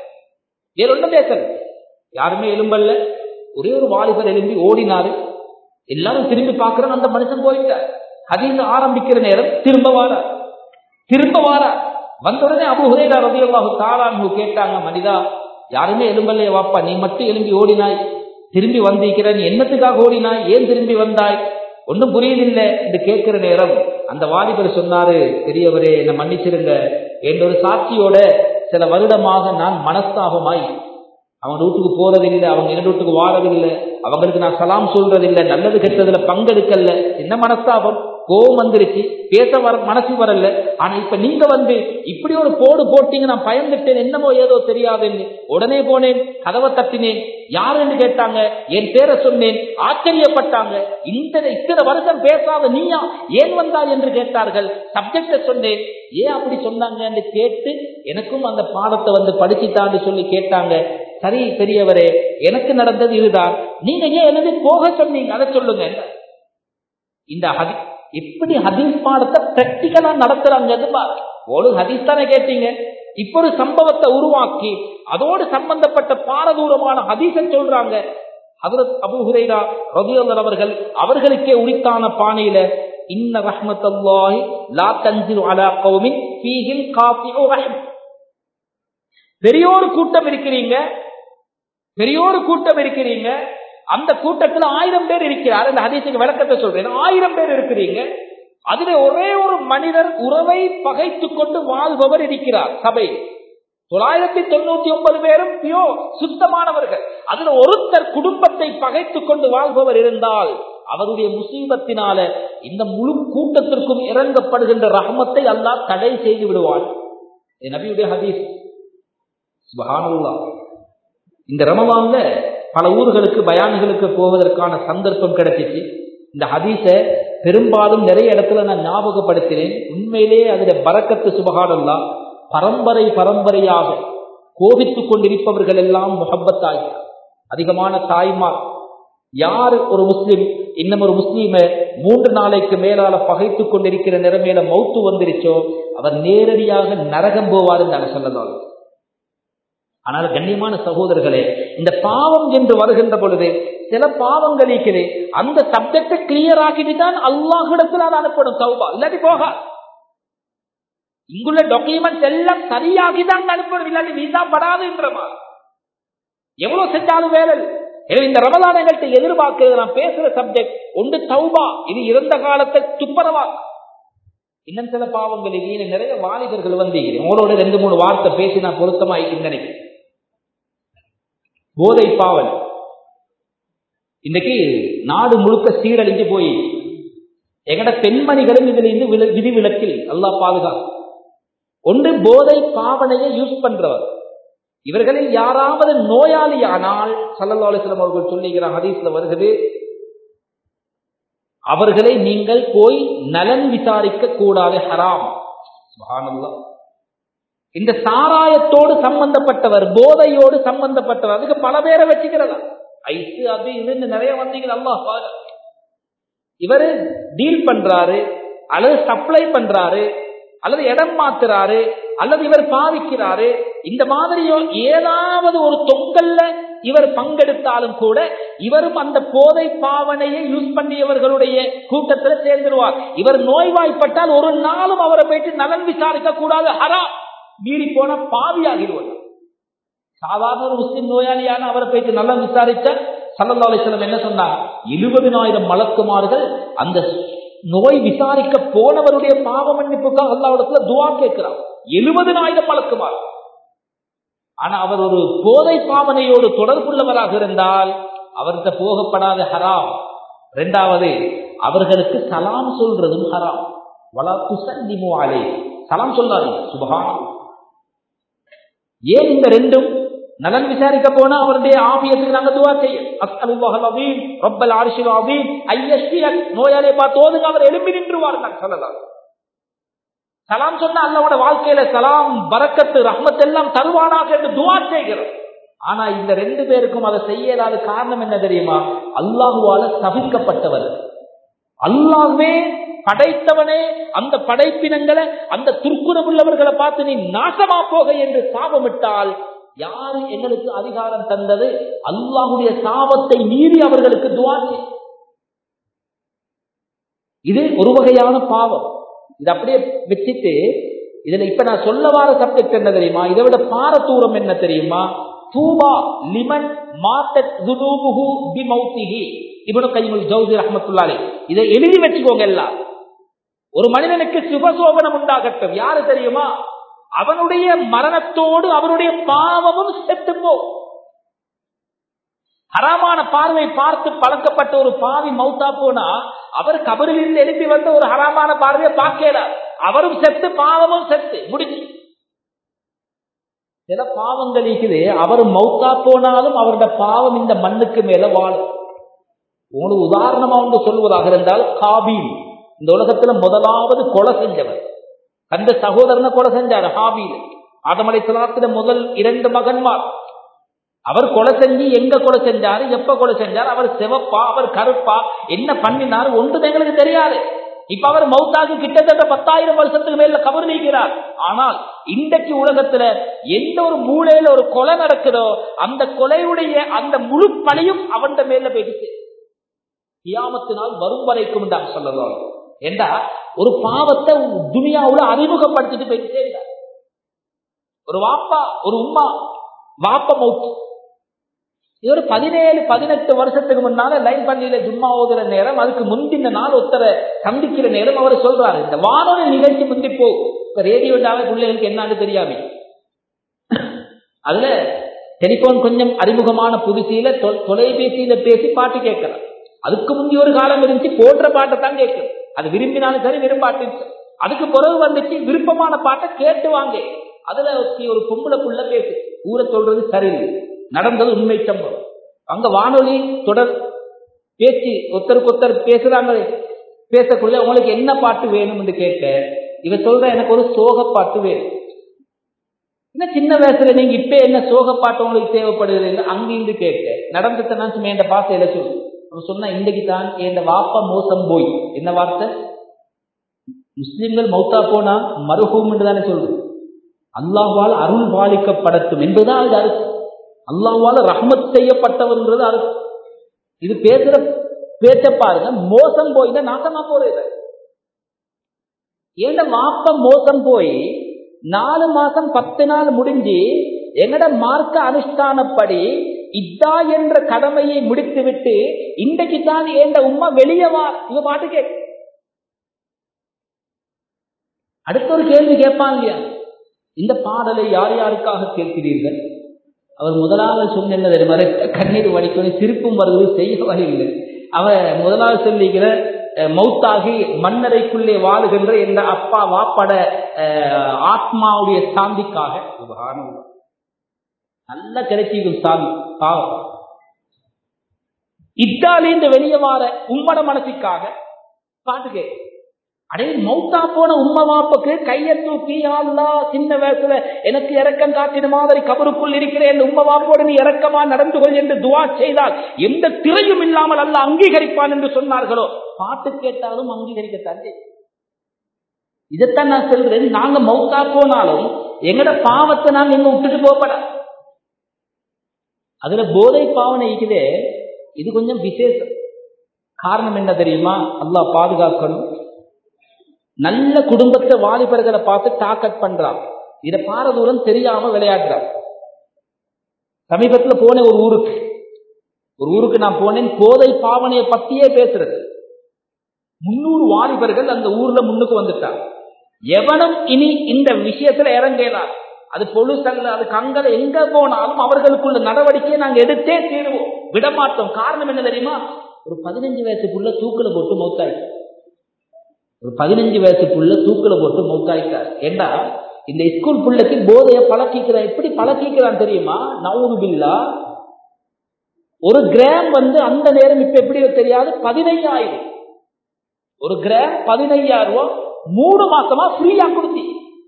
வேற ஒன்றும் பேசல யாருமே எலும்பல்ல ஒரே ஒரு வாலிபர் எழும்பி ஓடினாரு எல்லாரும் திரும்பி பார்க்கிறோம் அந்த மனுஷன் போயிட்டார் ஹதீஸ் ஆரம்பிக்கிற நேரம் திரும்ப வாரார் திரும்ப வாரார் வந்த உடனே அபு ஹுரேரா ரதியல்லாஹு தாலான்னு கேட்டாங்க மனிதா யாருமே எலும்பல்லையே வாப்பா நீ மட்டும் எலும்பி ஓடினாய் திரும்பி வந்திருக்கிற நீ என்னத்துக்காக ஓடினாய் ஏன் திரும்பி வந்தாய் ஒன்றும் புரியதில்லை என்று கேட்கிற நேரம் அந்த வாலிபர் சொன்னாரு பெரியவரே என்னை மன்னிச்சிருங்க என்ற ஒரு சாட்சியோட சில வருடமாக நான் மனஸ்தாபமாய் அவங்க வீட்டுக்கு போறதில்லை அவங்க எங்க வீட்டுக்கு வாரதில்லை அவங்களுக்கு நான் சலாம் சொல்றதில்லை நல்லது கெட்டதுல பங்கெடுக்கல என்ன மனஸ்தாபம் கோபம் வந்துருச்சு பேச வர மனசு வரல ஆனா இப்ப நீங்க வந்து இப்படி ஒரு போடு போட்டீங்க நான் பயந்துட்டேன் என்னமோ ஏதோ தெரியாதுன்னு உடனே போனேன் கதவை தட்டினேன் யாருன்னு கேட்டாங்க என் பேரை சொன்னேன் ஆச்சரியப்பட்டாங்க இந்த இத்தனை வருஷம் பேசாத நீயா ஏன் வந்தாய் என்று கேட்டார்கள் சப்ஜெக்ட சொன்னேன் ஏன் அப்படி சொன்னாங்கன்னு கேட்டு எனக்கும் அந்த பாடத்தை வந்து படிச்சுட்டான்னு சொல்லி கேட்டாங்க சரி பெரியவரே எனக்கு நடந்தது இதுதான் நீங்க ஏன் எழுதி போக சொன்னீங்க அதை சொல்லுங்க இந்த ஹதி எப்படி ஹதீஸ் பாடத்தை பிராக்டிக்கலா நடத்துறாங்க பாரு ஒரு ஹதீஸ் தானே கேட்டீங்க இப்ப ஒரு சம்பவத்தை உருவாக்கி அதோடு சம்பந்தப்பட்ட பாரதூரமான ஹதீஸை சொல்றாங்க ஹதரத் அபு ஹுரைரா ரதியல்லர் அவர்கள் அவர்களுக்கே உரித்தான பானையில இன்ன ரஹ்மத்தல்லாஹி லா தன்சில் அலா கௌமின் ஃபீஹில் காஃபிஉ ரஹ்ம் பெரியோர் கூட்டம் இருக்கிறீங்க பெரியோர் கூட்டம் இருக்கிறீங்க அந்த கூட்டத்துல ஆயிரம் பேர் இருக்கிறார் அந்த ஹதீஸுக்கு விளக்கத்தை சொல்றேன் ஆயிரம் பேர் இருக்கிறீங்க அதுல ஒரே ஒரு மனிதர் உறவை பகைத்துக் கொண்டு வாழ்பவர் இருக்கிறார் சபையில் தொள்ளாயிரத்தி தொண்ணூத்தி ஒன்பது பேரும் பியோ சுத்தமானவர்கள் அதுல ஒருத்தர் குடும்பத்தை பகைத்துக் கொண்டு வாழ்பவர் இருந்தால் அவருடைய முசீபத்தினால இந்த முழு கூட்டத்திற்கும் இறங்கப்படுகின்ற ரஹமத்தை அல்லாஹ் தடை செய்து விடுவான் இது நபியுடைய ஹதீஸ் சுபஹானல்லாஹ் இந்த ரமவான்ல பல ஊர்களுக்கு பயான்களுக்கு போவதற்கான சந்தர்ப்பம் கிடைச்சிச்சு இந்த ஹதீஸ பெரும்பாலும் நிறைய இடத்துல நான் ஞாபகப்படுத்தினேன் உண்மையிலேயே அதுல பறக்கத்து சுபகானல்லா பரம்பரை பரம்பரையாக கோபித்துக் கொண்டிருப்பவர்கள் எல்லாம் முகப்பத்தாகி அதிகமான தாய்மார் யார் ஒரு முஸ்லிம் இன்னும் ஒரு முஸ்லீம மூன்று நாளைக்கு மேலால பகைத்துக் கொண்டிருக்கிற நிலைமையில மௌத்து வந்துருச்சோ அவர் நேரடியாக நரகம் போவார் என்று சொல்லலாம் ஆனால் கண்ணியமான சகோதரர்களே இந்த பாவம் என்று வருகின்ற பொழுது சில பாவங்கள் இருக்கிறே அந்த சப்ஜெக்டை கிளியர் ஆக்கிட்டு தான் அல்லாஹிடத்தில் அது அனுப்பணும் சௌபா இல்லாட்டி போகா இங்குள்ள டாக்குமெண்ட் எல்லாம் சரியாகி தான் அனுப்பணும் இல்லாட்டி வீசா படாதுன்ற மாதிரி எவ்வளவு செஞ்சாலும் வேலை எனவே இந்த ரமலானங்கள்ட்ட எதிர்பார்க்கிறது நான் பேசுற சப்ஜெக்ட் ஒன்று தௌபா இது இறந்த காலத்தை துப்பரவா இன்னும் சில பாவங்கள் இது நிறைய வாலிபர்கள் வந்து உங்களோட ரெண்டு மூணு வார்த்தை பேசி நான் பொருத்தமா நினைக்கிறேன் போதை பாவல் இன்னைக்கு நாடு முழுக்க சீரழிஞ்சு போய் எங்கட பெண்மணிகளும் இதுல இருந்து விதிவிலக்கில் அல்லா பாதுகாப்பு ஒன்று போதை பாவனையை யூஸ் பண்றவர் இவர்களில் யாராவது நோயாளியானால் சல்லல்லா அலிஸ்லாம் அவர்கள் சொல்லுகிற ஹதீஸ்ல வருகிறது அவர்களை நீங்கள் போய் நலன் விசாரிக்க கூடாது ஹராம் இந்த சாராயத்தோடு சம்பந்தப்பட்டவர் போதையோடு சம்பந்தப்பட்டவர் அதுக்கு பல பேரை வச்சுக்கிறதா ஐசு அது இதுன்னு நிறைய வந்தீங்க அல்லாஹ் பாரு இவரு டீல் பண்றாரு அல்லது சப்ளை பண்றாரு அல்லது இடம் மாத்துறாரு அல்லது இவர் பாவிக்கிறாரு இந்த மாதிரியோ ஏதாவது ஒரு தொங்கல்ல இவர் பங்கெடுத்தாலும் கூட இவரும் அந்த போதை பாவனையை யூஸ் பண்ணியவர்களுடைய கூட்டத்தில் சேர்ந்துருவார் இவர் நோய்வாய்ப்பட்டால் ஒரு நாளும் அவரை போயிட்டு நலன் விசாரிக்க கூடாது ஹரா மீறி போன பாவியாகிடுவார் சாதாரண ஒரு முஸ்லிம் நோயாளியான அவரை போயிட்டு நல்லா விசாரிச்ச சல்லல்லா அலிஸ்லம் என்ன சொன்னார் எழுபதினாயிரம் மலக்குமார்கள் அந்த நோய் விசாரிக்க போனவருடைய பாவ மன்னிப்புக்காக அல்லாவிடத்துல துவா கேட்கிறார் எழுபதினாயிரம் மலக்குமார் ஆனா அவர் ஒரு போதை பாவனையோடு தொடர்புள்ளவராக இருந்தால் அவர்கிட்ட போகப்படாத ஹராம் இரண்டாவது அவர்களுக்கு சலாம் சொல்றதும் ஹராம் வலா துசன்னிமு அலே சலாம் சொல்லாரு சுபகான் ஏன் இந்த ரெண்டும் நலன் விசாரிக்க போனா அவருடைய ஆபியத்துக்கு நாங்க துவா செய்யும் அஸ்அலுல்லாஹல் அதீம் ரப்பல் அர்ஷில் அதீம் ஐயஸ்பியக் நோயாளியை பார்த்து ஓதுங்க அவர் எழும்பி நின்றுவார் நான் சொல்லலாம் சலாம் சொன்ன அல்லாவோட வாழ்க்கையில சலாம் பரக்கத்து ரஹ்மத் எல்லாம் தருவானாக என்று துவா செய்கிறோம் ஆனா இந்த ரெண்டு பேருக்கும் அதை செய்யலாத காரணம் என்ன தெரியுமா அல்லாஹுவால தவிர்க்கப்பட்டவர் அல்லாஹ்வே படைத்தவனே அந்த படைப்பினங்களை அந்த துர்க்குணம் உள்ளவர்களை பார்த்து நீ நாசமா போக என்று சாபமிட்டால் யாரு எங்களுக்கு அதிகாரம் தந்தது அல்லாஹுடைய சாபத்தை மீறி அவர்களுக்கு துவா இது ஒரு வகையான பாவம் இது அப்படியே வச்சுட்டு இதுல இப்ப நான் சொல்ல வார சப்ஜெக்ட் என்ன தெரியுமா இதை விட பாரதூரம் என்ன தெரியுமா தூபா லிமன் மாத்தத் துனூபுஹு பிமௌத்திஹி இப்னு கைமுல் ஜௌசி ரஹ்மத்துல்லாஹி இதை எழுதி வச்சுக்கோங்க எல்லாம் ஒரு மனிதனுக்கு சுபசோபனம் உண்டாகட்டும் யாரு தெரியுமா அவனுடைய மரணத்தோடு அவனுடைய பாவமும் செத்துப்போ ஹராமான பார்வை பார்த்து பழக்கப்பட்ட ஒரு பாவி மௌத்தா போனா அவர் கபரில் இருந்து எழுப்பி வந்த ஒரு ஹராமான பார்வையை பார்க்கல அவரும் செத்து பாவமும் செத்து முடிஞ்சு சில பாவங்கள் இருக்குது அவர் மௌத்தா போனாலும் அவருடைய பாவம் இந்த மண்ணுக்கு மேல வாழும் உங்களுக்கு உதாரணமா வந்து சொல்வதாக இருந்தால் காபீல் இந்த உலகத்துல முதலாவது கொலை செஞ்சவர் அந்த சகோதரனை கொலை செஞ்சார் ஹாபீல் ஆதமலை சலாத்திர முதல் இரண்டு மகன்மார் அவர் கொலை செஞ்சு எங்க கொலை செஞ்சாரு எப்ப கொலை செஞ்சார் அவர் சிவப்பா அவர் கருப்பா என்ன பண்ணினார் ஒன்று எங்களுக்கு தெரியாது இப்ப அவர் மௌத்தாக்கு கிட்டத்தட்ட பத்தாயிரம் வருஷத்துக்கு மேல கபர் நீக்கிறார் ஆனால் இன்றைக்கு உலகத்துல எந்த ஒரு மூலையில ஒரு கொலை நடக்குதோ அந்த கொலையுடைய அந்த முழு பழியும் அவன் மேல போயிடுச்சு கியாமத்தினால் வரும் வரைக்கும் தான் சொல்லலாம் ஏண்டா ஒரு பாவத்தை துனியாவுல அறிமுகப்படுத்திட்டு போயிட்டே இருந்தார் ஒரு வாப்பா ஒரு உம்மா வாப்ப மௌத்து இது ஒரு பதினேழு பதினெட்டு வருஷத்துக்கு முன்னால லைன் பள்ளியில ஜும்மா ஓதுற நேரம் அதுக்கு முந்தின நாள் ஒருத்தரை சந்திக்கிற நேரம் அவர் சொல்றாரு இந்த வானொலி நிகழ்ச்சி முந்தி போ இப்ப ரேடியோட்டாவே பிள்ளைகளுக்கு என்னன்னு தெரியாம அதுல டெலிபோன் கொஞ்சம் அறிமுகமான புதுசியில தொலைபேசியில பேசி பாட்டு கேட்கலாம் அதுக்கு முந்தைய ஒரு காலம் இருந்துச்சு போன்ற பாட்டை தான் கேட்கணும் அது விரும்பினாலும் சரி விரும்பாட்டின்னு சரி அதுக்கு பிறகு வந்துச்சு விருப்பமான பாட்டை கேட்டு வாங்க அதுல ஒரு பொம்பளை புள்ள பேசு ஊரை சொல்றது சரியில்லை நடந்தது உண்மை சம்பவம் அங்க வானொலி தொடர் பேச்சு ஒருத்தருக்கு ஒருத்தர் பேசுறாங்க பேசக்குள்ள உங்களுக்கு என்ன பாட்டு வேணும் என்று கேட்க இவ சொல்ற எனக்கு ஒரு சோக பாட்டு வேணும் என்ன சின்ன வயசுல நீங்க இப்ப என்ன சோக பாட்டு உங்களுக்கு தேவைப்படுகிறது அங்கிருந்து கேட்க நடந்ததை நான் சும்மா என் பாசையில சொல்லு அவன் சொன்னா இன்றைக்கு தான் என் வாப்பா மோசம் போய் என்ன வார்த்தை முஸ்லிம்கள் மௌத்தா போனா மருகும் என்று தானே சொல்றது அல்லாஹால் அருள் பாலிக்கப்படட்டும் என்பதுதான் அது அர்த்தம் அல்லாவால ரஹ்மத் செய்யப்பட்டவர்ன்றது அர்த்தம் இது பேசுற பேச்ச பாருங்க மோசம் போய் நாசமா போறது ஏன்னா வாப்ப மோசம் போய் நாலு மாசம் பத்து நாள் முடிஞ்சு எங்கட மார்க்க அனுஷ்டானப்படி இதா என்ற கடமையை முடித்து விட்டு இன்றைக்கு தான் ஏண்ட உமா வெளியே வா இவ பாட்டு கேட்க அடுத்த ஒரு கேள்வி கேட்பான் இல்லையா இந்த பாடலை யார் யாருக்காக கேட்கிறீர்கள் அவர் முதலாவது சொன்ன தெரியுமா கண்ணீர் வடிக்கணும் சிரிப்பும் வருவது செய்ய வகையில்லை அவர் முதலாவது சொல்லிக்கிற மௌத்தாகி மன்னரைக்குள்ளே வாழுகின்ற இந்த அப்பா வாப்பட ஆத்மாவுடைய சாந்திக்காக நல்ல கிடைச்சிக்கும் சாமி பாவம் இத்தாலிந்து வெளியே வார உம்மட மனசுக்காக பாட்டு கேட்க அடே மௌத்தா போன உம்ம வாப்புக்கு கைய தூக்கி அல்லா சின்ன வயசுல எனக்கு இறக்கம் காட்டின மாதிரி கபருக்குள் இருக்கிறேன் உம்ம வாப்போடு நீ இறக்கமா நடந்து கொள் என்று துவா செய்தால் எந்த திரையும் இல்லாமல் அல்ல அங்கீகரிப்பான் என்று சொன்னார்களோ பாட்டு கேட்டாலும் அங்கீகரிக்கத்தான் இதைத்தான் நான் சொல்றேன் நாங்க மௌத்தா போனாலும் எங்கட பாவத்தை நாங்க எங்க விட்டுட்டு போகப்பட அதுல போதை பாவனை இருக்குதே இது கொஞ்சம் விசேஷம் காரணம் என்ன தெரியுமா அல்லாஹ் பாதுகாக்கணும் நல்ல குடும்பத்தை வாலிபர்களை பார்த்து டாக்கட் பண்றான் இதை பாரதூரம் தெரியாம விளையாடுறான் சமீபத்துல போனேன் ஒரு ஊருக்கு ஒரு ஊருக்கு நான் போனேன் போதை பாவனையை பத்தியே பேசுறது முன்னூறு வாலிபர்கள் அந்த ஊர்ல முன்னுக்கு வந்துட்டாங்க எவனும் இனி இந்த விஷயத்துல இறங்கலாம் அது பொழுசல்ல அது கங்கல எங்க போனாலும் அவர்களுக்குள்ள நடவடிக்கையை நாங்க எடுத்தே தீருவோம் விடமாட்டோம் காரணம் என்ன தெரியுமா ஒரு பதினஞ்சு வயசுக்குள்ள தூக்குல போட்டு மௌத்தாயிட்டு ஒரு பதினஞ்சு வயசுக்குள்ள தூக்குல போட்டு மௌத்தாயிட்டார் ஏண்டா இந்த ஸ்கூல் பிள்ளைக்கு போதைய பழக்கிக்கிறான் எப்படி பழக்கிக்கிறான் தெரியுமா நவுது பில்லா ஒரு கிராம் வந்து அந்த நேரம் இப்ப எப்படி தெரியாது பதினைஞ்சாயிரம் ஒரு கிராம் பதினைஞ்சாயிரம் ரூபாய் மூணு மாசமா ஃப்ரீயா கொடுத்தி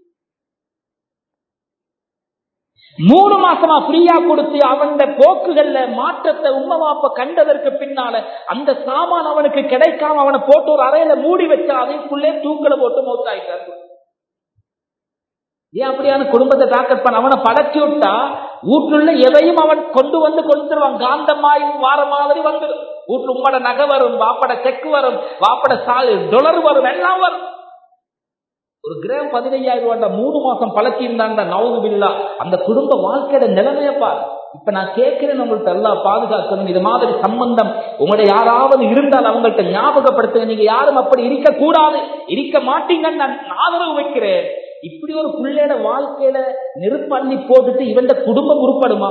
மூணு மாசமா ஃப்ரீயா கொடுத்து அவன் போக்குகள்ல மாற்றத்தை உண்மமாப்ப கண்டதற்கு பின்னால அந்த சாமான் அவனுக்கு கிடைக்காம அவனை போட்டு ஒரு அறையில மூடி வச்சா அதைக்குள்ளே தூக்கல போட்டு மௌத்தாயிட்டார் ஏன் அப்படியான குடும்பத்தை டாக்கெட் பண்ண அவனை படைச்சு விட்டா வீட்டுள்ள எதையும் அவன் கொண்டு வந்து கொடுத்துருவான் காந்தமாய் வார மாதிரி வந்துடும் வீட்டுல உம்மட நகை வரும் வாப்பட செக் வரும் வாப்பட சால் டொலர் வரும் எல்லாம் வரும் ஒரு கிராம் பதினையாயிரம் ரூபாய் மூணு மாசம் பழக்கி இருந்தாங்க நவது பில்லா அந்த குடும்ப வாழ்க்கையோட நிலைமைய பாரு இப்ப நான் கேட்கிறேன் உங்கள்ட்ட எல்லாம் பாதுகாக்கணும் இது மாதிரி சம்பந்தம் உங்களோட யாராவது இருந்தால் அவங்கள்ட்ட ஞாபகப்படுத்துங்க நீங்க யாரும் அப்படி இருக்க கூடாது இருக்க மாட்டீங்கன்னு நான் ஆதரவு வைக்கிறேன் இப்படி ஒரு பிள்ளையோட வாழ்க்கையில நெருப்பள்ளி போட்டுட்டு இவன் குடும்பம் உருப்படுமா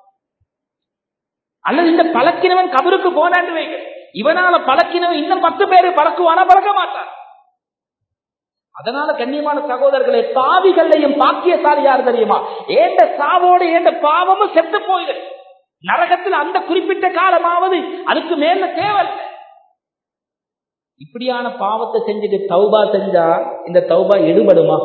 அல்லது இந்த பழக்கினவன் கபருக்கு போனான்னு வைக்க இவனால பழக்கினவன் இன்னும் பத்து பேரு பழக்குவானா பழக்க மாட்டான் அதனால கண்ணியமான சகோதரர்களை பாவிகள்லையும் பாக்கியசாலி யார் தெரியுமா ஏண்ட சாவோடு ஏண்ட பாவமும் செத்து போயிடு நரகத்தில் அந்த குறிப்பிட்ட காலமாவது அதுக்கு மேல தேவை இப்படியான பாவத்தை செஞ்சுட்டு தௌபா செஞ்சா இந்த தௌபா எடுபடுமா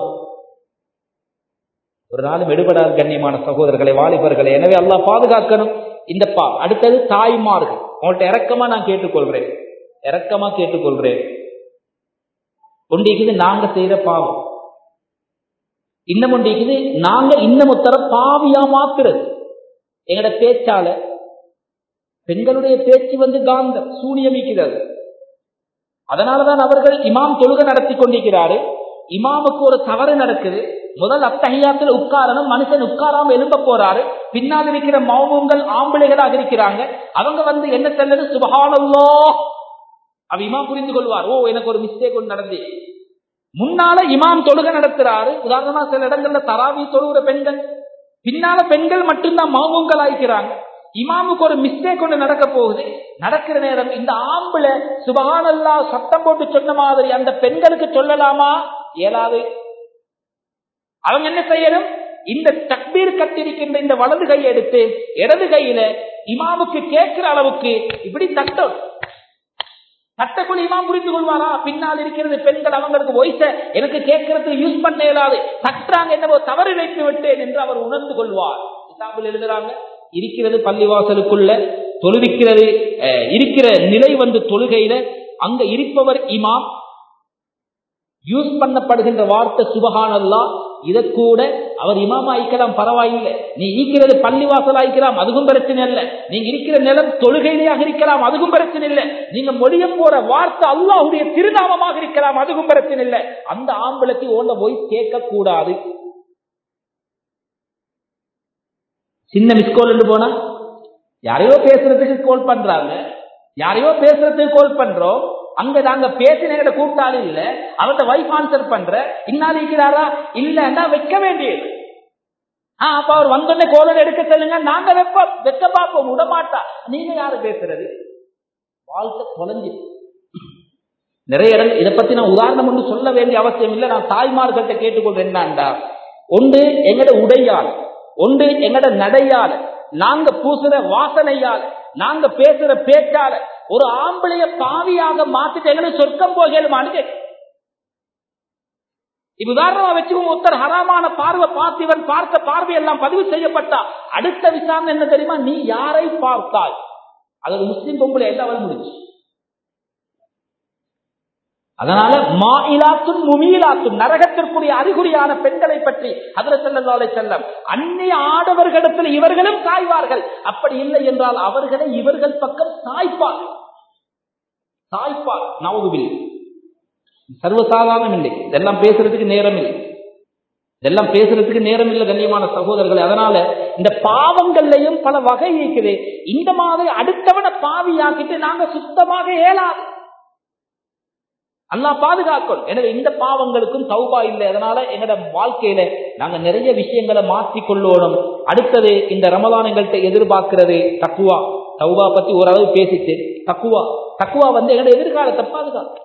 ஒரு நாளும் எடுபடாது கண்ணியமான சகோதரர்களை வாலிபர்களை எனவே எல்லாம் பாதுகாக்கணும் இந்த பா அடுத்தது தாய்மார்கள் உங்கள்ட்ட இறக்கமா நான் கேட்டுக்கொள்றேன் இறக்கமா கேட்டுக்கொள்றேன் ஒன்றிக்குது நாங்க செய்யற பாவம் இன்னும் ஒன்றிக்குது நாங்க இன்னும் ஒருத்தர பாவியா மாத்துறது எங்கட பேச்சால பெண்களுடைய பேச்சு வந்து காந்தம் சூனியமிக்கிறது அதனாலதான் அவர்கள் இமாம் தொழுகை நடத்தி கொண்டிருக்கிறாரு இமாமுக்கு ஒரு தவறு நடக்குது முதல் அத்தகையாத்துல உட்காரணும் மனுஷன் உட்காராம எழும்ப போறாரு பின்னால் இருக்கிற மௌனங்கள் ஆம்பளைகளாக இருக்கிறாங்க அவங்க வந்து என்ன செல்லது சுபகானல்லோ அவ இமாம் புரிந்து கொள்வார் ஓ எனக்கு ஒரு மிஸ்டேக் ஒன்று நடந்து முன்னால இமாம் தொழுகை நடத்துறாரு உதாரணமா சில இடங்கள்ல தராவி தொழுகிற பெண்கள் பின்னால பெண்கள் மட்டும்தான் மௌனங்கள் ஆயிக்கிறாங்க இமாமுக்கு ஒரு மிஸ்டேக் ஒன்று நடக்க போகுது நடக்கிற நேரம் இந்த ஆம்பளை சுபகானல்லா சத்தம் போட்டு சொன்ன மாதிரி அந்த பெண்களுக்கு சொல்லலாமா இயலாது அவங்க என்ன செய்யணும் இந்த தக்பீர் கட்டிருக்கின்ற இந்த வலது கையை எடுத்து இடது கையில இமாமுக்கு கேட்கிற அளவுக்கு இப்படி தட்டும் தட்டக்குள் இமாம் புரிந்து கொள்வாரா பின்னால் இருக்கிறது பெண்கள் அவங்களுக்கு வயச எனக்கு கேட்கறதுக்கு யூஸ் பண்ண இயலாது தட்டுறாங்க என்னவோ தவறு வைத்து விட்டேன் என்று அவர் உணர்ந்து கொள்வார் கிதாபில் எழுதுறாங்க இருக்கிறது பள்ளிவாசலுக்குள்ள தொழுவிக்கிறது இருக்கிற நிலை வந்து தொழுகையில அங்க இருப்பவர் இமாம் யூஸ் பண்ணப்படுகின்ற வார்த்தை சுபகானல்லா இதை கூட அவர் இமாம் ஆயிக்கலாம் பரவாயில்லை நீ ஈக்கிறது பள்ளிவாசல் ஆயிக்கலாம் அதுக்கும் பிரச்சனை இல்லை நீங்க இருக்கிற நிலம் தொழுகையிலேயாக இருக்கலாம் அதுக்கும் பிரச்சனை இல்லை நீங்க மொழிய போற வார்த்தை அல்லாஹுடைய திருநாமமாக இருக்கலாம் அதுக்கும் பிரச்சனை இல்லை அந்த ஆம்பளைக்கு ஓண்ட போய் கேட்க கூடாது சின்ன மிஸ்கோல் என்று போனா யாரையோ பேசுறதுக்கு கோல் பண்றாங்க யாரையோ பேசுறதுக்கு கோல் பண்றோம் அங்க நாங்க பேசின கூட்டாளி இல்ல அவர்கிட்ட வைஃப் ஆன்சர் பண்ற இன்னால இருக்கிறாரா இல்லன்னா வைக்க வேண்டியது ஆஹ் அப்ப அவர் வந்தோடனே கோலன் எடுக்க சொல்லுங்க நாங்க வெப்ப வெக்க பார்ப்போம் விடமாட்டா நீங்க யாரு பேசுறது வாழ்க்கை தொலைஞ்சு நிறைய இடங்கள் இதை பத்தி நான் உதாரணம் ஒன்று சொல்ல வேண்டிய அவசியம் இல்லை நான் தாய்மார்கள்ட்ட கேட்டுக்கொள்றேன் என்னண்டா ஒன்று எங்கட உடையால் ஒன்று எங்கட நடையால் நாங்க பூசுற வாசனையால் நாங்க பேசுற பேச்சால ஒரு ஆம்பளைய பாவியாக மாத்திட்டு எங்களுக்கு சொர்க்கம் போகலுமான்னு இது உதாரணமா வச்சுக்கோங்க ஒருத்தர் ஹராமான பார்வை பார்த்து இவன் பார்த்த பார்வை எல்லாம் பதிவு செய்யப்பட்டா அடுத்த விசாரணை என்ன தெரியுமா நீ யாரை பார்த்தாய் அது ஒரு முஸ்லீம் பொம்பளை எல்லாம் முடிஞ்சு அதனால மாயிலாத்தும் முமீலாத்தும் நரகத்திற்குரிய அறிகுறியான பெண்களை பற்றி அதில் செல்லல்லாலை செல்லம் அந்நிய ஆடவர்களிடத்தில் இவர்களும் சாய்வார்கள் அப்படி இல்லை என்றால் அவர்களை இவர்கள் பக்கம் சாய்ப்பார் சாய்ப்பார் நவகுவில் சர்வசாதாரணம் இல்லை இதெல்லாம் பேசுறதுக்கு நேரம் இல்லை இதெல்லாம் பேசுறதுக்கு நேரம் இல்லை கண்ணியமான சகோதரர்கள் அதனால இந்த பாவங்கள்லையும் பல வகை இருக்குது இந்த மாதிரி அடுத்தவனை பாவியாக்கிட்டு நாங்க சுத்தமாக இயலாது அல்லா பாதுகாக்கணும் எனவே இந்த பாவங்களுக்கும் தௌபா இல்லை அதனால எங்களோட வாழ்க்கையில நாங்க நிறைய விஷயங்களை மாற்றிக் கொள்ளணும் அடுத்தது இந்த ரமதான் எங்கள்கிட்ட எதிர்பார்க்கிறது தக்குவா தௌபா பத்தி ஓரளவு பேசிட்டு தக்குவா தக்குவா வந்து எங்களோட எதிர்காலத்தை பாதுகாக்கும்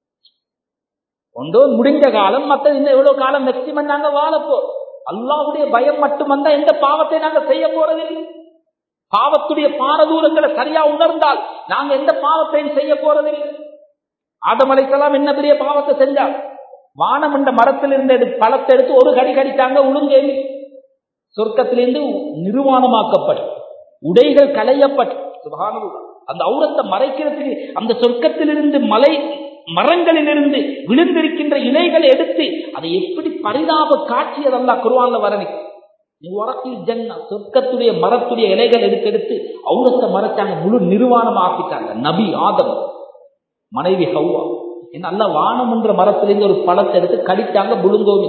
ஒன்றோ முடிஞ்ச காலம் மற்றது இன்னும் எவ்வளவு காலம் மேக்சிமம் நாங்க வாழப்போ அல்லாவுடைய பயம் மட்டும் வந்தா எந்த பாவத்தை நாங்க செய்ய போறதில்லை பாவத்துடைய பாரதூரங்களை சரியா உணர்ந்தால் நாங்க எந்த பாவத்தையும் செய்ய போறதில்லை ஆதமலைக்கெல்லாம் என்ன பெரிய பாவத்தை செஞ்சார் வானம் என்ற மரத்தில் இருந்த பழத்தை எடுத்து ஒரு கடி கடித்தாங்க உளுங்கேமி சொர்க்கத்திலிருந்து நிர்வாணமாக்கப்பட்டு உடைகள் களையப்பட்டு அந்த அவுரத்தை மறைக்கிறதுக்கு அந்த சொர்க்கத்திலிருந்து மலை மரங்களிலிருந்து விழுந்திருக்கின்ற இலைகளை எடுத்து அதை எப்படி பரிதாப காட்சி அதெல்லாம் குருவான்ல வரணி உரத்தில் ஜன்னா சொர்க்கத்துடைய மரத்துடைய இலைகள் எடுத்து எடுத்து அவுரத்தை மறைச்சாங்க முழு நிர்வாணம் ஆக்கிட்டாங்க நபி ஆதம் மனைவி ஹவ்வா நல்ல வானம் என்ற மரத்திலிருந்து ஒரு பழத்தை எடுத்து கடித்தாங்க புழுந்தோமி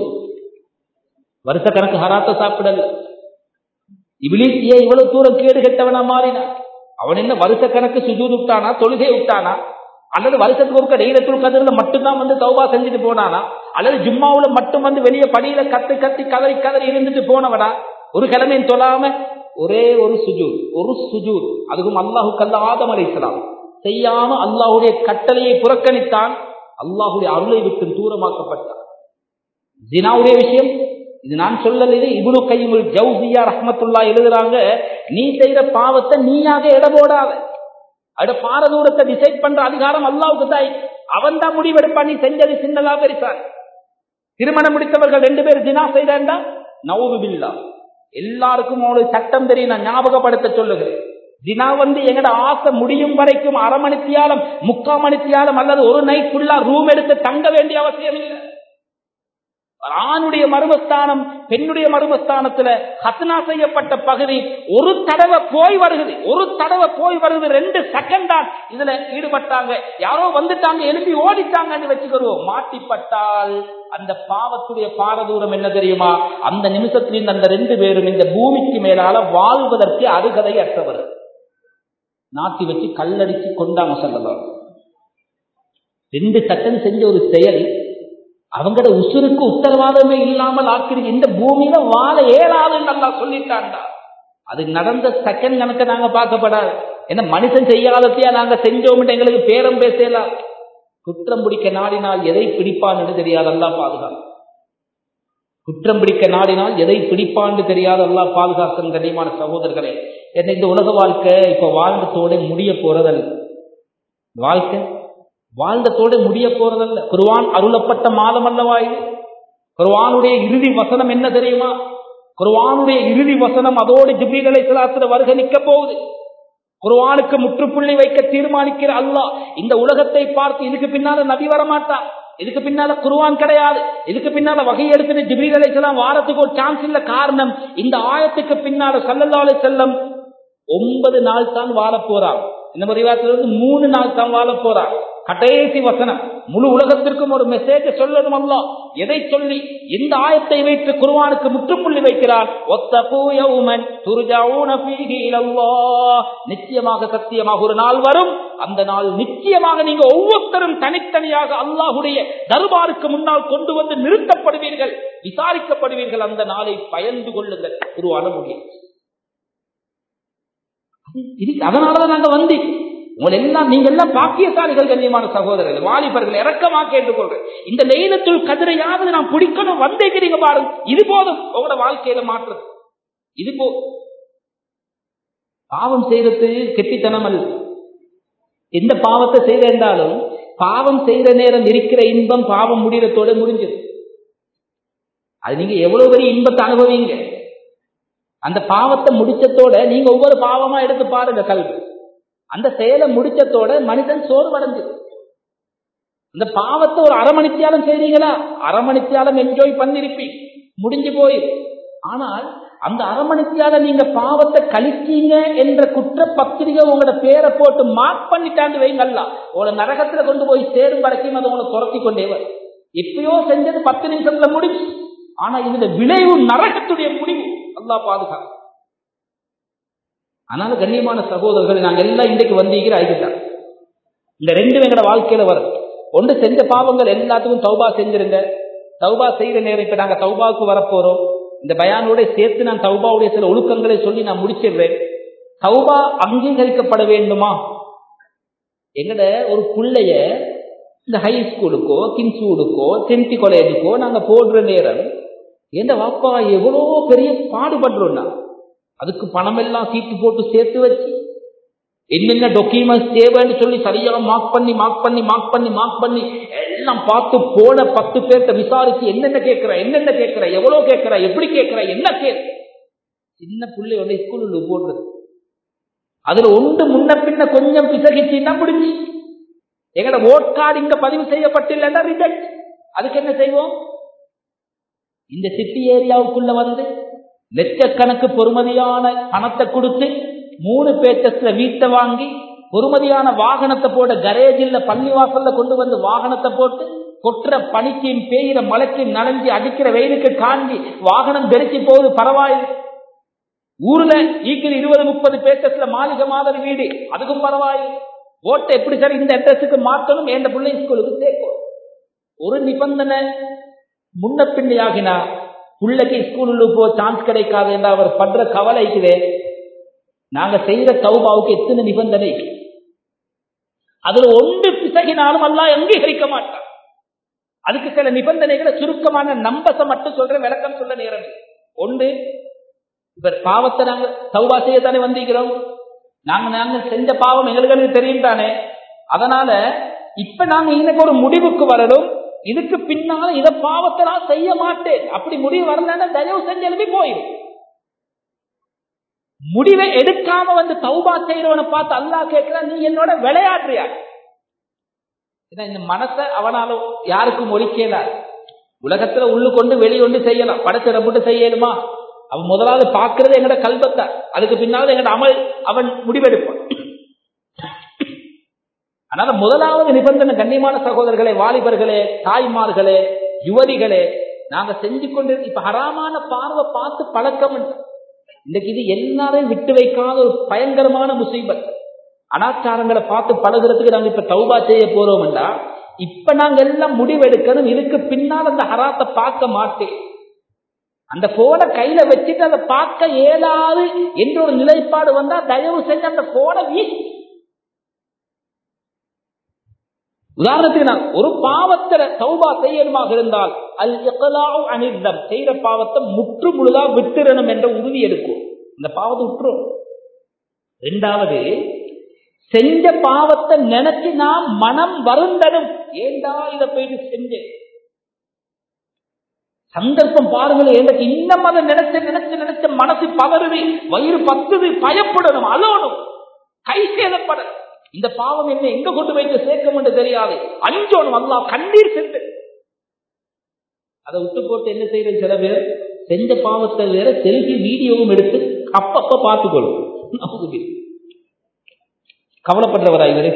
வருஷ கணக்கு ஹராத்த சாப்பிடல இவிலிசியே இவ்வளவு தூரம் கேடு கெட்டவனா மாறினான் அவன் என்ன வருஷ கணக்கு சுஜூது விட்டானா தொழுகை விட்டானா அல்லது வருஷத்துக்கு ஒருக்க நீலத்துள் கதிரில மட்டும்தான் வந்து தௌபா செஞ்சுட்டு போனானா அல்லது ஜும்மாவுல மட்டும் வந்து வெளியே படியில கத்து கத்தி கதறி கதறி இருந்துட்டு போனவனா ஒரு கிழமையும் தொழாம ஒரே ஒரு சுஜூத் ஒரு சுஜூத் அதுக்கும் அல்லாஹு கல்ல ஆதம் அலைசலாம் செய்யாம அல்லாஹுடைய கட்டளையை புறக்கணித்தான் அல்லாஹுடைய அருளை விட்டு தூரமாக்கப்பட்டான் ஜினாவுடைய விஷயம் இது நான் சொல்லல இது இபுனு கைமுல் ஜவுசியா ரஹமத்துல்லா எழுதுறாங்க நீ செய்யற பாவத்தை நீயாக இட போடாத அட பாரதூரத்தை டிசைட் பண்ற அதிகாரம் அல்லாவுக்கு தாய் அவன் தான் முடிவெடுப்பான் நீ செஞ்சது சின்னதா பெருசான் திருமணம் முடித்தவர்கள் ரெண்டு பேர் ஜினா செய்தா நவுது பில்லா எல்லாருக்கும் அவனுடைய சட்டம் தெரியும் நான் ஞாபகப்படுத்த சொல்லுகிறேன் தினா வந்து எங்கட ஆசை முடியும் வரைக்கும் அரை மணித்தியாலம் முக்கால் மணித்தியாலம் அல்லது ஒரு நைட் ஃபுல்லா ரூம் எடுத்து தங்க வேண்டிய அவசியம் இல்லை ஆணுடைய மர்மஸ்தானம் பெண்ணுடைய மர்மஸ்தானத்துல ஹத்னா செய்யப்பட்ட பகுதி ஒரு தடவை போய் வருகுது ஒரு தடவை போய் வருது ரெண்டு செகண்ட் தான் இதுல ஈடுபட்டாங்க யாரோ வந்துட்டாங்க எழுப்பி ஓடிட்டாங்கன்னு வச்சுக்கிறோம் மாட்டிப்பட்டால் அந்த பாவத்துடைய பாரதூரம் என்ன தெரியுமா அந்த நிமிஷத்தில் அந்த ரெண்டு பேரும் இந்த பூமிக்கு மேலால வாழ்வதற்கு அருகதை அற்றவர் நாட்டி வச்சு கல்லடிச்சு கொண்டாங்க சொல்லலாம் ரெண்டு செகண்ட் செஞ்ச ஒரு செயல் அவங்களோட உசுருக்கு உத்தரவாதமே இல்லாமல் ஆக்கிருக்கு இந்த பூமியில வாழ ஏழாதுன்னு நல்லா சொல்லிட்டாண்டா அது நடந்த செகண்ட் கணக்கு நாங்க பார்க்கப்படாது என்ன மனுஷன் செய்யாதத்தையா நாங்க செஞ்சோம் எங்களுக்கு பேரம் பேசலாம் குற்றம் பிடிக்க நாடினால் எதை பிடிப்பான்னு தெரியாதெல்லாம் பாதுகாப்பு குற்றம் பிடிக்க நாடினால் எதை பிடிப்பான்னு தெரியாதெல்லாம் பாதுகாக்கும் கண்ணியமான சகோதரர்களே என்ன இந்த உலக வாழ்க்கை இப்ப வாழ்ந்ததோட முடிய போறதல்ல வாழ்க்கை வாழ்ந்ததோட முடிய போறதல்ல குருவான் அருளப்பட்ட மாதம் அல்லவா இது குருவானுடைய இறுதி வசனம் என்ன தெரியுமா குருவானுடைய இறுதி வசனம் அதோடு ஜிபிகளை சிலாத்திர வருக நிக்க போகுது குருவானுக்கு முற்றுப்புள்ளி வைக்க தீர்மானிக்கிற அல்லாஹ் இந்த உலகத்தை பார்த்து இதுக்கு பின்னால நபி வரமாட்டான் இதுக்கு பின்னால குருவான் கிடையாது இதுக்கு பின்னால வகை எடுத்துட்டு ஜிபிகளை செல்லாம் வாரத்துக்கு ஒரு சான்ஸ் இல்ல காரணம் இந்த ஆயத்துக்கு பின்னால சல்லல்லாலே செல்லம் ஒன்பது நாள் தான் வாழ போறான் இந்த பரிவாரத்திலிருந்து மூணு நாள் தான் வாழ போறான் கடைசி வசனம் முழு உலகத்திற்கும் ஒரு மெசேஜ் சொல்லணும் அல்ல எதை சொல்லி இந்த ஆயத்தை வைத்து குருவானுக்கு முற்றுப்புள்ளி வைக்கிறார் நிச்சயமாக சத்தியமாக ஒரு நாள் வரும் அந்த நாள் நிச்சயமாக நீங்க ஒவ்வொருத்தரும் தனித்தனியாக அல்லாஹுடைய தர்பாருக்கு முன்னால் கொண்டு வந்து நிறுத்தப்படுவீர்கள் விசாரிக்கப்படுவீர்கள் அந்த நாளை பயந்து கொள்ளுங்கள் குருவான முடியும் அதனாலதான் நாங்க வந்து உங்களை எல்லாம் நீங்க எல்லாம் பாக்கியசாலிகள் கண்ணியமான சகோதரர்கள் வாலிபர்கள் இறக்கமா கேட்டுக்கொள்றேன் இந்த லைலத்துள் கதிரையாவது நான் பிடிக்கணும் வந்தேங்கிறீங்க பாருங்க இது போதும் உங்களோட வாழ்க்கையில மாற்றது இது போ பாவம் செய்யறது கெட்டித்தனம் அல்ல எந்த பாவத்தை செய்தாலும் பாவம் செய்த நேரம் இருக்கிற இன்பம் பாவம் முடிகிறதோட முடிஞ்சது அது நீங்க எவ்வளவு பெரிய இன்பத்தை அனுபவிங்க அந்த பாவத்தை முடிச்சதோட நீங்க ஒவ்வொரு பாவமா எடுத்து பாருங்க கல்வி அந்த செயலை முடிச்சதோட மனிதன் சோர்வடைஞ்சு அந்த பாவத்தை ஒரு அரை மணித்தியாலம் செய்றீங்களா அரை மணித்தியாலம் என்ஜாய் பண்ணிருப்பீங்க முடிஞ்சு போய் ஆனால் அந்த அரை மணித்தியால நீங்க பாவத்தை கழிச்சீங்க என்ற குற்ற பத்திரிகை உங்களோட பேரை போட்டு மார்க் பண்ணிட்டாண்டு வைங்கல்ல உங்களை நரகத்துல கொண்டு போய் சேரும் வரைக்கும் அதை உங்களை துரத்தி கொண்டே வரும் எப்பயோ செஞ்சது பத்து நிமிஷத்துல முடிச்சு ஆனா இதுல விளைவு நரகத்துடைய முடிவு அல்லா பாதுகாப்பு அதனால கண்ணியமான சகோதரர்கள் நாங்க எல்லாம் இன்றைக்கு வந்தீங்கிற ஐக்கிட்டாங்க இந்த ரெண்டு எங்கட வாழ்க்கையில வரும் ஒன்று செஞ்ச பாவங்கள் எல்லாத்துக்கும் தௌபா செஞ்சிருங்க தௌபா செய்யற நேரம் இப்ப நாங்க தௌபாவுக்கு வரப்போறோம் இந்த பயானோட சேர்த்து நான் தௌபாவுடைய சில ஒழுக்கங்களை சொல்லி நான் முடிச்சிடுறேன் தௌபா அங்கீகரிக்கப்பட வேண்டுமா எங்கட ஒரு பிள்ளைய இந்த ஹை ஸ்கூலுக்கோ கிங்ஸ்வூடுக்கோ சென்டி காலேஜுக்கோ நாங்க போடுற நேரம் எந்த வாப்பா எவ்வளோ பெரிய பாடுபடுறோம்னா அதுக்கு பணம் எல்லாம் சீட்டு போட்டு சேர்த்து வச்சு என்னென்ன டாக்குமெண்ட்ஸ் தேவைன்னு சொல்லி சரியாக மார்க் பண்ணி மார்க் பண்ணி மார்க் பண்ணி மார்க் பண்ணி எல்லாம் பார்த்து போன பத்து பேர்த்த விசாரிச்சு என்னென்ன கேட்கிற என்னென்ன கேட்கிற எவ்வளவு கேட்கிற எப்படி கேட்கிற என்ன கேள் சின்ன பிள்ளை வந்து ஸ்கூல்ல போடுறது அதுல ஒன்று முன்ன பின்ன கொஞ்சம் பிசகிச்சுன்னா பிடிச்சி எங்கட ஓட் கார்டு இங்க பதிவு செய்யப்பட்டில்லைன்னா ரிஜெக்ட் அதுக்கு என்ன செய்வோம் இந்த சிட்டி ஏரியாவுக்குள்ள வந்து லட்சக்கணக்கு பொறுமதியான பணத்தை கொடுத்து மூணு பேச்சஸ்ல வீட்டை வாங்கி பொறுமதியான வாகனத்தை போட கரேஜில் பள்ளிவாசல்ல கொண்டு வந்து வாகனத்தை போட்டு கொட்டுற பனிக்கும் பெய்கிற மழைக்கும் நனைஞ்சு அடிக்கிற வெயிலுக்கு காஞ்சி வாகனம் தெரிச்சு போகுது பரவாயில்லை ஊர்ல ஈக்கில் இருபது முப்பது பேச்சஸ்ல மாளிகை மாதிரி வீடு அதுக்கும் பரவாயில்லை ஓட்டை எப்படி சார் இந்த அட்ரஸுக்கு மாற்றணும் எந்த பிள்ளை ஸ்கூலுக்கு சேர்க்கும் ஒரு நிபந்தனை முன்ன பின்னையாகினா பிள்ளைக்கு ஸ்கூலுக்கு போ சான்ஸ் கிடைக்காது என்று அவர் படுற கவலைக்குதே நாங்க செய்யற தௌபாவுக்கு எத்தனை நிபந்தனை அதுல ஒன்று பிசகினாலும் எல்லாம் அங்கீகரிக்க மாட்டான் அதுக்கு சில நிபந்தனைகளை சுருக்கமான நம்பச மட்டும் சொல்ற விளக்கம் சொல்ல நேரம் ஒன்று இப்ப பாவத்தை நாங்க தௌபா செய்யத்தானே வந்திருக்கிறோம் நாங்க நாங்க செஞ்ச பாவம் எங்களுக்கு தெரியும் தானே அதனால இப்ப நாங்க இன்னைக்கு ஒரு முடிவுக்கு வரணும் இதுக்கு பின்னால இத பாவத்தை நான் செய்ய மாட்டேன் அப்படி முடிவு வரலன்னா தயவு செஞ்சு எழுதி போயிடும் முடிவை எடுக்காம வந்து தௌபா செய்யறவனை பார்த்து அல்லாஹ் கேட்கிறான் நீ என்னோட விளையாடுறியா ஏன்னா இந்த மனசை அவனால யாருக்கும் ஒழிக்கலாது உலகத்துல உள்ளு கொண்டு வெளியொண்டு செய்யலாம் படத்தை ரப்பிட்டு செய்யலுமா அவன் முதலாவது பார்க்கறது எங்கட கல்பத்தை அதுக்கு பின்னால எங்கட அமல் அவன் முடிவெடுப்பான் அதனால முதலாவது நிபந்தனை கண்ணியமான சகோதரர்களே வாலிபர்களே தாய்மார்களே யுவதிகளே நாங்க செஞ்சு கொண்டு இப்ப ஹராமான பார்வை பார்த்து பழக்கம் இன்னைக்கு இது எல்லாரையும் விட்டு வைக்காத ஒரு பயங்கரமான முசீபத் அனாச்சாரங்களை பார்த்து பழகுறதுக்கு நாங்க இப்ப தௌபா செய்ய போறோம்டா இப்ப நாங்க எல்லாம் முடிவெடுக்கணும் இதுக்கு பின்னால் அந்த ஹராத்தை பார்க்க மாட்டேன் அந்த போனை கையில வச்சுட்டு அதை பார்க்க இயலாது என்ற ஒரு நிலைப்பாடு வந்தா தயவு செஞ்சு அந்த போனை வீசி உதாரணத்துக்கு நான் ஒரு பாவத்துல சௌபா செய்யணுமாக இருந்தால் அல் இகலாவு அனிர்தம் செய்யற பாவத்தை முற்று முழுதா விட்டுறணும் என்ற உறுதி எடுக்கும் இந்த பாவத்தை விட்டுரும் ரெண்டாவது செஞ்ச பாவத்தை நினைச்சு நாம் மனம் வருந்தனும் ஏண்டா இதை போயிட்டு செஞ்சேன் சந்தர்ப்பம் பாருங்களேன் எனக்கு இன்னும் அதை நினைச்ச நினைச்ச நினைச்ச மனசு பதறுது வயிறு பத்துது பயப்படணும் அலோனும் கை சேதப்படணும் இந்த பாவம் என்ன எங்க கொண்டு வைத்து சேர்க்கும் என்று தெரியாது அஞ்சோனும் அல்லா கண்ணீர் சென்று அதை விட்டு போட்டு என்ன செய்யறது சில பேர் செஞ்ச பாவத்தை வேற செல்ஃபி வீடியோவும் எடுத்து அப்பப்ப பார்த்துக்கொள்ளும் கவலைப்படுறவரா இவரு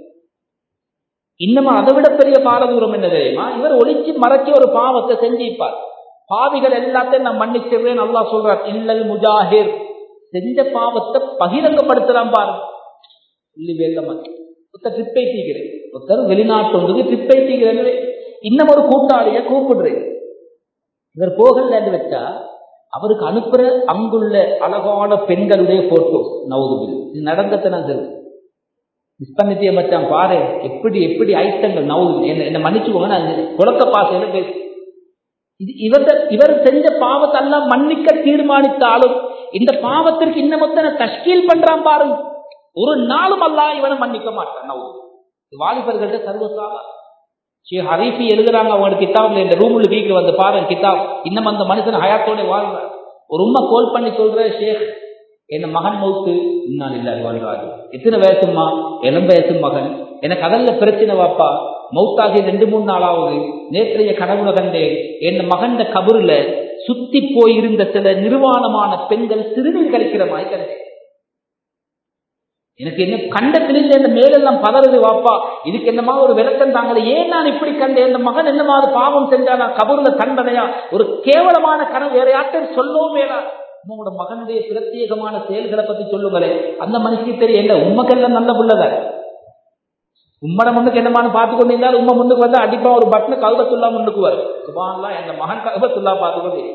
இன்னமும் அதை விட பெரிய பாரதூரம் என்ன தெரியுமா இவர் ஒளிச்சு மறைச்சி ஒரு பாவத்தை செஞ்சிப்பார் பாவிகள் எல்லாத்தையும் நான் மன்னிச்சிருவேன் நல்லா சொல்றார் இல்லல் முஜாஹிர் செஞ்ச பாவத்தை பகிரங்கப்படுத்தலாம் பாருங்க சொல்லி வேண்டமா ஒருத்தர் ட்ரிப்பை தீக்கிறேன் ஒருத்தர் வெளிநாட்டு வந்து ட்ரிப்பை தீக்கிறேன் இன்னும் ஒரு கூட்டாளிய கூப்பிடுறேன் இவர் போகலன்னு வச்சா அவருக்கு அனுப்புற அங்குள்ள அழகான பெண்களுடைய போட்டோ நவுதுபில் இது நடந்ததை நான் சொல்றேன் மிஸ் பண்ணிட்டே மச்சான் பாரு எப்படி எப்படி ஐட்டங்கள் நவுது என்ன என்ன மன்னிச்சுக்கோங்க நான் குழக்க பாசையில பேசு இது இவர் இவர் செஞ்ச பாவத்தை எல்லாம் மன்னிக்க தீர்மானித்தாலும் இந்த பாவத்திற்கு இன்னமொத்தனை தஷ்கீல் பண்றான் பாருங்க ஒரு நாளும் அல்லா இவனை மன்னிக்க மாட்டான் நவுது வாலிபர்கள்ட்ட சர்வசாலா ஸ்ரீ ஹரீஃபி எழுதுறாங்க அவங்க கிதாப்ல இந்த ரூமுள்ள வீக்கு வந்து பாருங்க கிதாப் இன்னும் அந்த மனுஷன் ஹயாத்தோட வாழ்றான் ஒரு உண்மை கோல் பண்ணி சொல்ற ஷேக் என் மகன் மௌத்து இன்னால் இல்லாது வாழ்றாரு எத்தனை வயசுமா இளம் வயசு மகன் எனக்கு அதல்ல பிரச்சனை வாப்பா மௌத்தாகி ரெண்டு மூணு நாளாவது நேற்றைய கனவுல கண்டேன் என் மகன் கபருல சுத்தி போயிருந்த சில நிர்வாணமான பெண்கள் சிறுநீர் கழிக்கிற மாதிரி கண்டேன் எனக்கு என்ன கண்டத்திலிருந்து இந்த மேலெல்லாம் பதறது வாப்பா இதுக்கு என்னமா ஒரு விளக்கம் தாங்களே ஏன் நான் இப்படி கண்டேன் இந்த மகன் என்னமாவது பாவம் செஞ்சா நான் கபருல தண்டனையா ஒரு கேவலமான கனவு வேற யார்ட்டும் சொல்லவும் வேணா உங்களோட மகனுடைய பிரத்யேகமான செயல்களை பத்தி சொல்லுங்களே அந்த மனுஷனுக்கு தெரியும் என்ன உண்மைக்கெல்லாம் நல்ல புள்ளத உம்மட முன்னுக்கு என்னமானு பார்த்து கொண்டிருந்தால் உண்மை முன்னுக்கு வந்து அடிப்பா ஒரு பட்டனு கல்வத்துல்லா முன்னுக்கு வரும் சுபான்லாம் எங்க மகன் கல்வத்துல்லா பார்த்துக்கொண்டு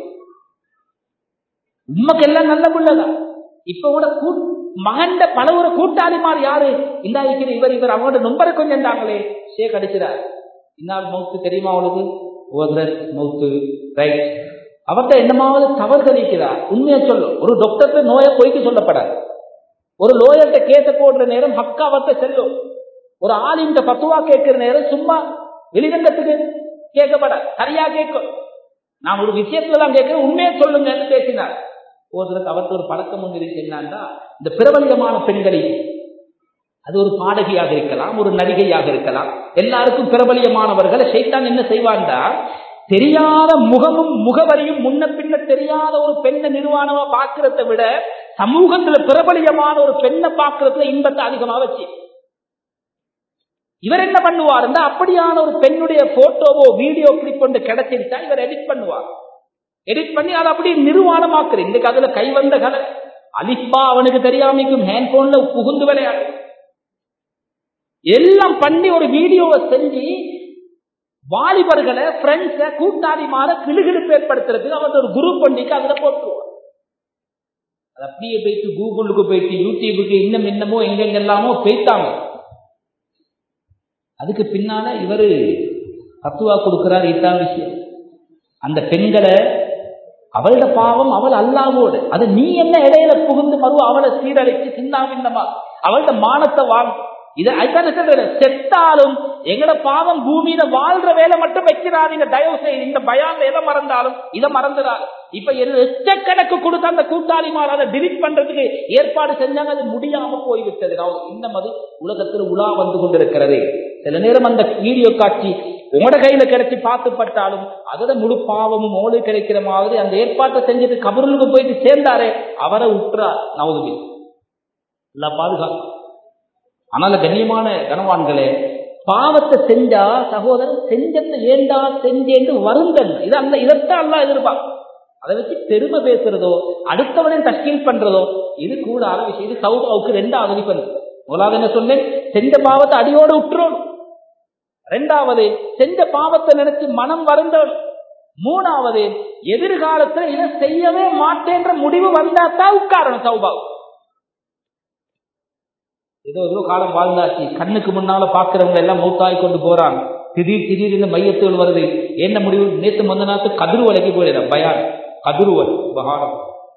உண்மைக்கெல்லாம் நல்ல புள்ளதான் இப்ப கூட மகண்ட பல ஒரு கூட்டாளிமார் யாரு இந்தா இருக்கிற இவர் இவர் அவங்களோட நம்பரை கொஞ்சம் தாங்களே ஷேக் அடிக்கிறார் இன்னார் மவுத்து தெரியுமா அவளுக்கு ஓதர் மவுத்து ரைட் அவர்கிட்ட என்னமாவது தவறு தெரிவிக்கிறார் உண்மையை சொல்லும் ஒரு டாக்டர்கிட்ட நோயை பொய்க்கு சொல்லப்படாது ஒரு லோயர்கிட்ட கேட்ட போடுற நேரம் ஹக்கா அவர்கிட்ட செல்லும் ஒரு ஆலிம்கிட்ட பத்துவா கேட்கிற நேரம் சும்மா வெளிரங்கத்துக்கு கேட்கப்படாது சரியா கேட்கும் நான் ஒரு விஷயத்துல தான் கேட்கிறேன் உண்மையை சொல்லுங்கன்னு பேசினார் ஒருத்தருக்கு அவருக்கு ஒரு பழக்கம் ஒன்று இருக்கு என்னன்னா இந்த பிரபலியமான பெண்களை அது ஒரு பாடகியாக இருக்கலாம் ஒரு நடிகையாக இருக்கலாம் எல்லாருக்கும் பிரபலியமானவர்களை சைத்தான் என்ன செய்வான்டா தெரியாத முகமும் முகவரியும் முன்ன பின்ன தெரியாத ஒரு பெண்ணை நிர்வாணமா பார்க்கறத விட சமூகத்துல பிரபலியமான ஒரு பெண்ணை பார்க்கறதுல இன்பத்தை அதிகமா வச்சு இவர் என்ன பண்ணுவாருன்னா அப்படியான ஒரு பெண்ணுடைய போட்டோவோ வீடியோ கிளிப் ஒன்று கிடைச்சிருச்சா இவர் எடிட் பண்ணுவார் எடிட் பண்ணி அதை அப்படியே நிர்வாணமாக்குற இன்னைக்கு அதுல கை வந்த கலை அலிப்பா அவனுக்கு தெரியாமைக்கும் ஹேண்ட் போன்ல புகுந்து விளையாடு எல்லாம் பண்ணி ஒரு வீடியோவை செஞ்சு வாலிபர்களை ஃப்ரெண்ட்ஸ கூட்டாளிமார கிளுகிழுப்பு ஏற்படுத்துறதுக்கு அவன் ஒரு குரூப் பண்ணிக்கு அதுல போட்டுருவான் அது அப்படியே போயிட்டு கூகுளுக்கு போயிட்டு யூடியூபுக்கு இன்னும் என்னமோ எங்கெங்கெல்லாமோ போயிட்டாங்க அதுக்கு பின்னால இவரு தத்துவா கொடுக்கிறார் இதான் விஷயம் அந்த பெண்களை அவளோட பாவம் அவள் அல்லாவோடு அது நீ என்ன இடையில புகுந்து மறுவ அவளை சீரழிச்சு சின்னாவின்னமா அவளோட மானத்தை வாங்க இது அதுதான் சொல்றேன் செத்தாலும் எங்கட பாவம் பூமியில வாழ்ற வேலை மட்டும் வைக்கிறாதீங்க தயவு செய்து இந்த பயான் எதை மறந்தாலும் இதை மறந்துடாது இப்ப எச்சக்கணக்கு கொடுத்த அந்த கூட்டாளிமார் அதை டிலீட் பண்றதுக்கு ஏற்பாடு செஞ்சாங்க அது முடியாம போய்விட்டது நான் இன்னும் அது உலகத்தில் உலா வந்து கொண்டிருக்கிறது சில நேரம் அந்த வீடியோ காட்சி உங்களோட கையில கிடைச்சி பார்த்துப்பட்டாலும் அதோட முழு பாவமும் மோளு கிடைக்கிற மாதிரி அந்த ஏற்பாட்டை செஞ்சுட்டு கபருளுக்கு போயிட்டு சேர்ந்தாரே அவரை உற்றார் நவதுபி இல்ல பாதுகாப்பு அதனால கண்ணியமான கனவான்களே பாவத்தை செஞ்சா சகோதரன் செஞ்சத்தை ஏண்டா செஞ்சேன்னு வருந்தன் இது அல்ல இதைத்தான் அல்ல எதிர்பார்க்கும் அதை வச்சு பெருமை பேசுறதோ அடுத்தவனையும் தஷ்கீல் பண்றதோ இது கூட விஷயம் இது சௌபாவுக்கு ரெண்டாவது அடிப்பது முதலாவது என்ன சொன்னேன் செஞ்ச பாவத்தை அடியோடு உற்றோம் ரெண்டாவது செஞ்ச பாவத்தை நினைச்சு மனம் வருந்தோம் மூணாவது எதிர்காலத்துல இதை செய்யவே மாட்டேன்ற முடிவு வந்தாத்தான் உட்காரணும் சௌபாவு ஏதோ ஏதோ காலம் வாழ்ந்தாச்சு கண்ணுக்கு முன்னால பாக்குறவங்க எல்லாம் மௌத்தாய் கொண்டு போறாங்க திடீர் திடீர் இந்த மையத்துகள் வருது என்ன முடிவு நேத்து முந்த நாத்து கதிர்வலைக்கு போயிடுறேன் பயான் கதிர்வல் பகாரம்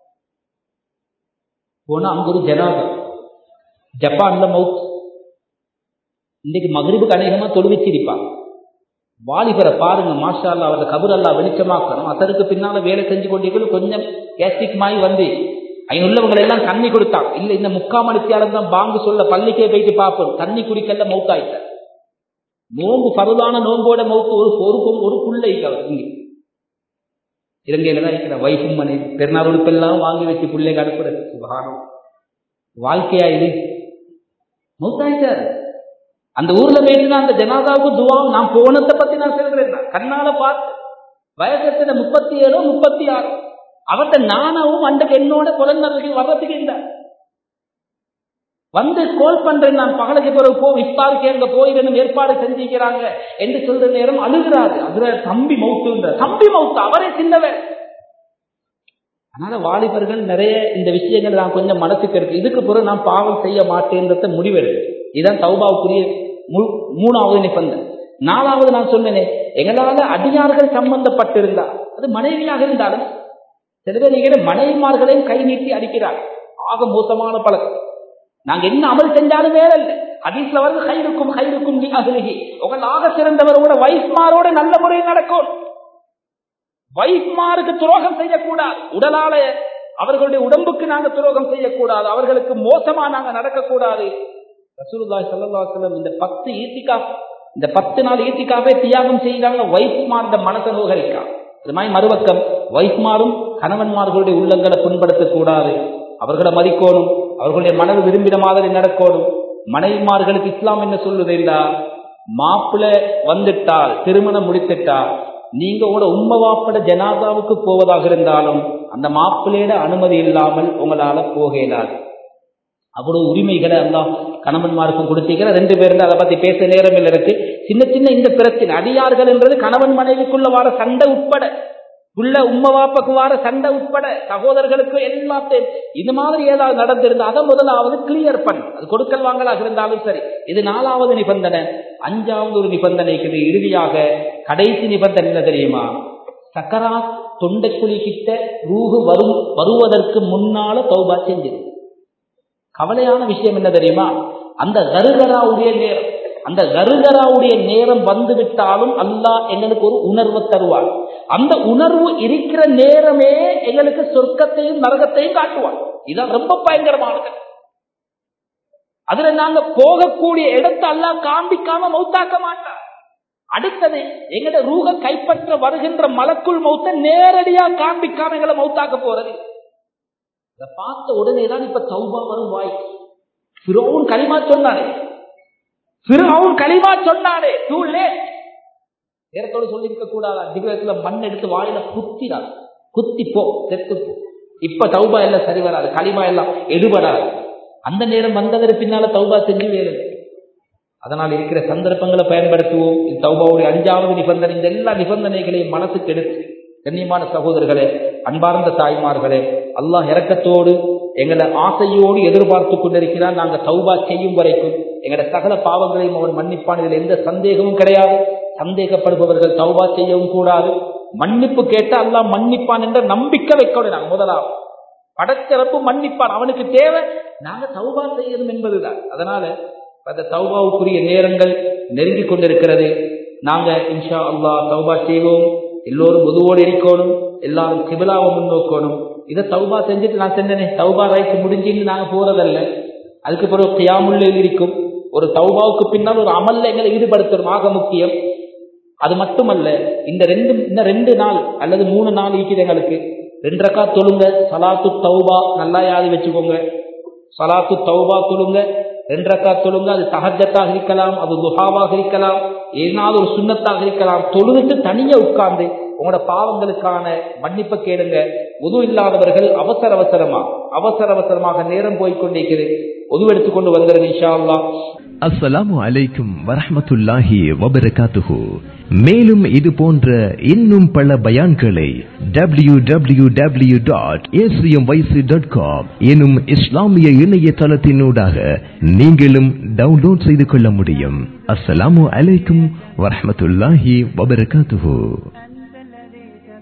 போனா அங்க ஒரு ஜனாதம் ஜப்பான்ல மவுத் இன்னைக்கு மகிழ்வுக்கு அநேகமா தொழுவிச்சிருப்பாங்க வாலிபரை பாருங்க மாஷா அல்லா அவரை கபர் அல்லா வெளிச்சமாக்கணும் அசருக்கு பின்னால வேலை செஞ்சு கொண்டிருக்கணும் கொஞ்சம் கேஸ்டிக் மாய் வந்து உள்ளவங்களை எல்லாம் தண்ணி கொடுத்தாங்க இல்ல இந்த முக்கால் மணித்தியாலம் தான் பாங்கு சொல்ல பள்ளிக்கே போயிட்டு பார்ப்போம் தண்ணி குடிக்கல மௌத்தாயிட்ட நோம்பு பருவான நோம்போட மௌத்து ஒரு பொறுப்பும் ஒரு புள்ளை அவர் இங்கே இலங்கையில தான் இருக்கிற வைஃபும் மனை பெருநாள் உடுப்பெல்லாம் வாங்கி வச்சு பிள்ளை அனுப்புறது சுகானம் வாழ்க்கையா இது மௌத்தாயிட்டாரு அந்த ஊர்ல போயிட்டு அந்த ஜனாதாவுக்கு துவா நான் போனத்தை பத்தி நான் சொல்றேன் கண்ணால பார்த்து வயசு முப்பத்தி ஏழோ முப்பத்தி ஆறு அவர்கிட்ட நானாவும் அன்றைக்கு என்னோட குழந்தைகளுக்கு வர்றதுக்கு இல்லை வந்து கோல் பண்றேன் நான் பகலுக்கு பிறகு போ இப்பாருக்கு எங்க போயிடணும் ஏற்பாடு செஞ்சுக்கிறாங்க என்று சொல்ற நேரம் அழுகிறாரு அதுல தம்பி மவுத்து தம்பி மவுத்து அவரே சின்னவர் அதனால வாலிபர்கள் நிறைய இந்த விஷயங்கள் நான் கொஞ்சம் மனசுக்கு இருக்கு இதுக்கு பிறகு நான் பாவம் செய்ய மாட்டேன்றத முடிவெடுக்கு இதுதான் தௌபாவுக்குரிய மூணாவது நிபந்தனை நாலாவது நான் சொன்னேனே எங்களால அடியார்கள் சம்பந்தப்பட்டிருந்தா அது மனைவியாக இருந்தாலும் சில பேர் நீங்க மனைவிமார்களையும் கை நீட்டி அடிக்கிறார் ஆக மோசமான பழக்கம் நாங்க என்ன அமல் செஞ்சாலும் வேற இல்லை ஹதீஸ்ல வந்து கைருக்கும் கைருக்கும் நீ அகலுகி உங்கள் ஆக சிறந்தவரோட வைஃப்மாரோட நல்ல முறையில் நடக்கும் வைஃப்மாருக்கு துரோகம் செய்யக்கூடாது உடலால அவர்களுடைய உடம்புக்கு நாங்க துரோகம் செய்யக்கூடாது அவர்களுக்கு மோசமா நாங்க நடக்கக்கூடாது ரசூலுல்லாஹி ஸல்லல்லாஹு அலைஹி வஸல்லம் இந்த பத்து ஈத்திகா இந்த பத்து நாள் ஈத்திகாவே தியாகம் செய்யறாங்க வைஃப்மார் இந்த மனசை நோகரிக்கா அது மாதிரி மறுபக்கம் வைஃப்மாரும் கணவன்மார்களுடைய உள்ளங்களை புண்படுத்தக்கூடாது அவர்களை மதிக்கணும் அவர்களுடைய மனது விரும்பின மாதிரி நடக்கணும் மனைவிமார்களுக்கு இஸ்லாம் என்ன சொல்லுது என்றால் மாப்பிள்ள வந்துட்டால் திருமணம் முடித்துட்டால் நீங்க உங்களோட உண்மை வாப்பட ஜனாதாவுக்கு போவதாக இருந்தாலும் அந்த மாப்பிள்ளையோட அனுமதி இல்லாமல் உங்களால போக இயலாது அவ்வளவு உரிமைகளை எல்லாம் கணவன்மாருக்கும் கொடுத்தீங்கிற ரெண்டு பேரும் அதை பத்தி பேச நேரம் இல்லை இருக்கு சின்ன சின்ன இந்த பிரச்சனை அடியார்கள் என்றது கணவன் மனைவிக்குள்ள வார சண்டை உட்பட உள்ள உம்மவாப்பக்கு வார சண்டை உட்பட சகோதரர்களுக்கு எல்லாத்தையும் இது மாதிரி ஏதாவது நடந்திருந்தா அதை முதலாவது கிளியர் பண்ணு அது கொடுக்கல் வாங்கலாக இருந்தாலும் சரி இது நாலாவது நிபந்தனை அஞ்சாவது ஒரு நிபந்தனை இருக்குது இறுதியாக கடைசி நிபந்தனை என்ன தெரியுமா சக்கரா தொண்டைக்குழி கிட்ட ரூகு வரும் வருவதற்கு முன்னால தௌபா செஞ்சது கவலையான விஷயம் என்ன தெரியுமா அந்த கருகராவுடைய நேரம் அந்த கருகராவுடைய நேரம் வந்து விட்டாலும் அல்லாஹ் எங்களுக்கு ஒரு உணர்வை தருவார் அந்த உணர்வு இருக்கிற நேரமே எங்களுக்கு சொர்க்கத்தையும் நரகத்தையும் காட்டுவார் இதான் ரொம்ப பயங்கரமானது அதுல நாங்க போகக்கூடிய இடத்தை எல்லாம் காண்பிக்காம மௌத்தாக்க மாட்டார் அடுத்தது எங்கட ரூக கைப்பற்ற வருகின்ற மலக்குள் மௌத்த நேரடியா காண்பிக்காம எங்களை மௌத்தாக்க போறது இதை பார்த்த உடனே தான் இப்ப தௌபா வரும் வாய் பிறவும் களிமா சொன்னானே பிறவும் களிமா சொன்னானே டூ லேட் நேரத்தோடு சொல்லியிருக்க கூடாது அதிகத்துல மண் எடுத்து வாயில குத்திடாது குத்தி போ செத்து போ இப்ப தௌபா எல்லாம் சரி வராது களிமா எல்லாம் எடுபடாது அந்த நேரம் வந்ததற்கு பின்னால தௌபா செஞ்சு வேறு அதனால் இருக்கிற சந்தர்ப்பங்களை பயன்படுத்துவோம் இந்த தௌபாவுடைய அஞ்சாவது நிபந்தனை இந்த எல்லா நிபந்தனைகளையும் மனசுக்கு எடுத்து கண்ணியமான சகோதரர்களே அன்பார்ந்த தாய்மார்களே அல்லாஹ் இறக்கத்தோடு எங்களை ஆசையோடு எதிர்பார்த்து கொண்டிருக்கிறார் நாங்க தௌபா செய்யும் வரைக்கும் எங்களோட சகல பாவங்களையும் அவன் மன்னிப்பான் இதில் எந்த சந்தேகமும் கிடையாது சந்தேகப்படுபவர்கள் தௌபா செய்யவும் கூடாது மன்னிப்பு கேட்டா அல்லாஹ் மன்னிப்பான் என்ற நம்பிக்கை வைக்கணும் நாங்க முதலாவது படச்சிறப்பு மன்னிப்பான் அவனுக்கு தேவை நாங்க தௌபா செய்யணும் என்பதுதான் அதனால அந்த தௌபாவுக்குரிய நேரங்கள் நெருங்கி கொண்டிருக்கிறது நாங்க இன்ஷா அல்லாஹ் தௌபா செய்வோம் எல்லோரும் பொதுவோடு இருக்கணும் எல்லாரும் கிபிலாவை முன்னோக்கணும் இதை தௌபா செஞ்சுட்டு நான் செஞ்சனே தௌபா ரைட்டு முடிஞ்சுன்னு நாங்க போறதல்ல அதுக்கு பிறகு கியாமுள்ள இருக்கும் ஒரு தௌபாவுக்கு பின்னால் ஒரு அமல்ல எங்களை ஈடுபடுத்தணும் ஆக முக்கியம் அது மட்டுமல்ல இந்த ரெண்டு இந்த ரெண்டு நாள் அல்லது மூணு நாள் இருக்குது எங்களுக்கு ரெண்டு ரக்கா தொழுங்க சலாத்து தௌபா நல்லா யாரு வச்சுக்கோங்க சலாத்து தௌபா தொழுங்க ரெண்டு ரக்கா தொழுங்க அது சஹஜத்தாக இருக்கலாம் அது துஹாவாக இருக்கலாம் ஏதாவது ஒரு சுண்ணத்தாக இருக்கலாம் தொழுதுட்டு தனியா உட்கார்ந்து உங்களோட பாவங்களுக்கான மன்னிப்பை கேளுங்க உது இல்லாதவர்கள் அவசர அவசரமா அவசர அவசரமாக நேரம் போய்கொண்டிருக்கிறது உது எடுத்துக்கொண்டு வந்துடுங்க இன்ஷா அல்லாஹ் அஸ்ஸலாமு அலைக்கும் வரஹ்மத்துல்லாஹி வபரகாத்துஹு மேலும் இது போன்ற இன்னும் பல பயான்களை W W W dot dot com எனும் இஸ்லாமிய இணையதளத்தினூடாக நீங்களும் டவுன்லோட் செய்து கொள்ள முடியும் அஸ்ஸலாமு அலைக்கும் வரஹ்மத்துல்லாஹி வபரகாத்துஹு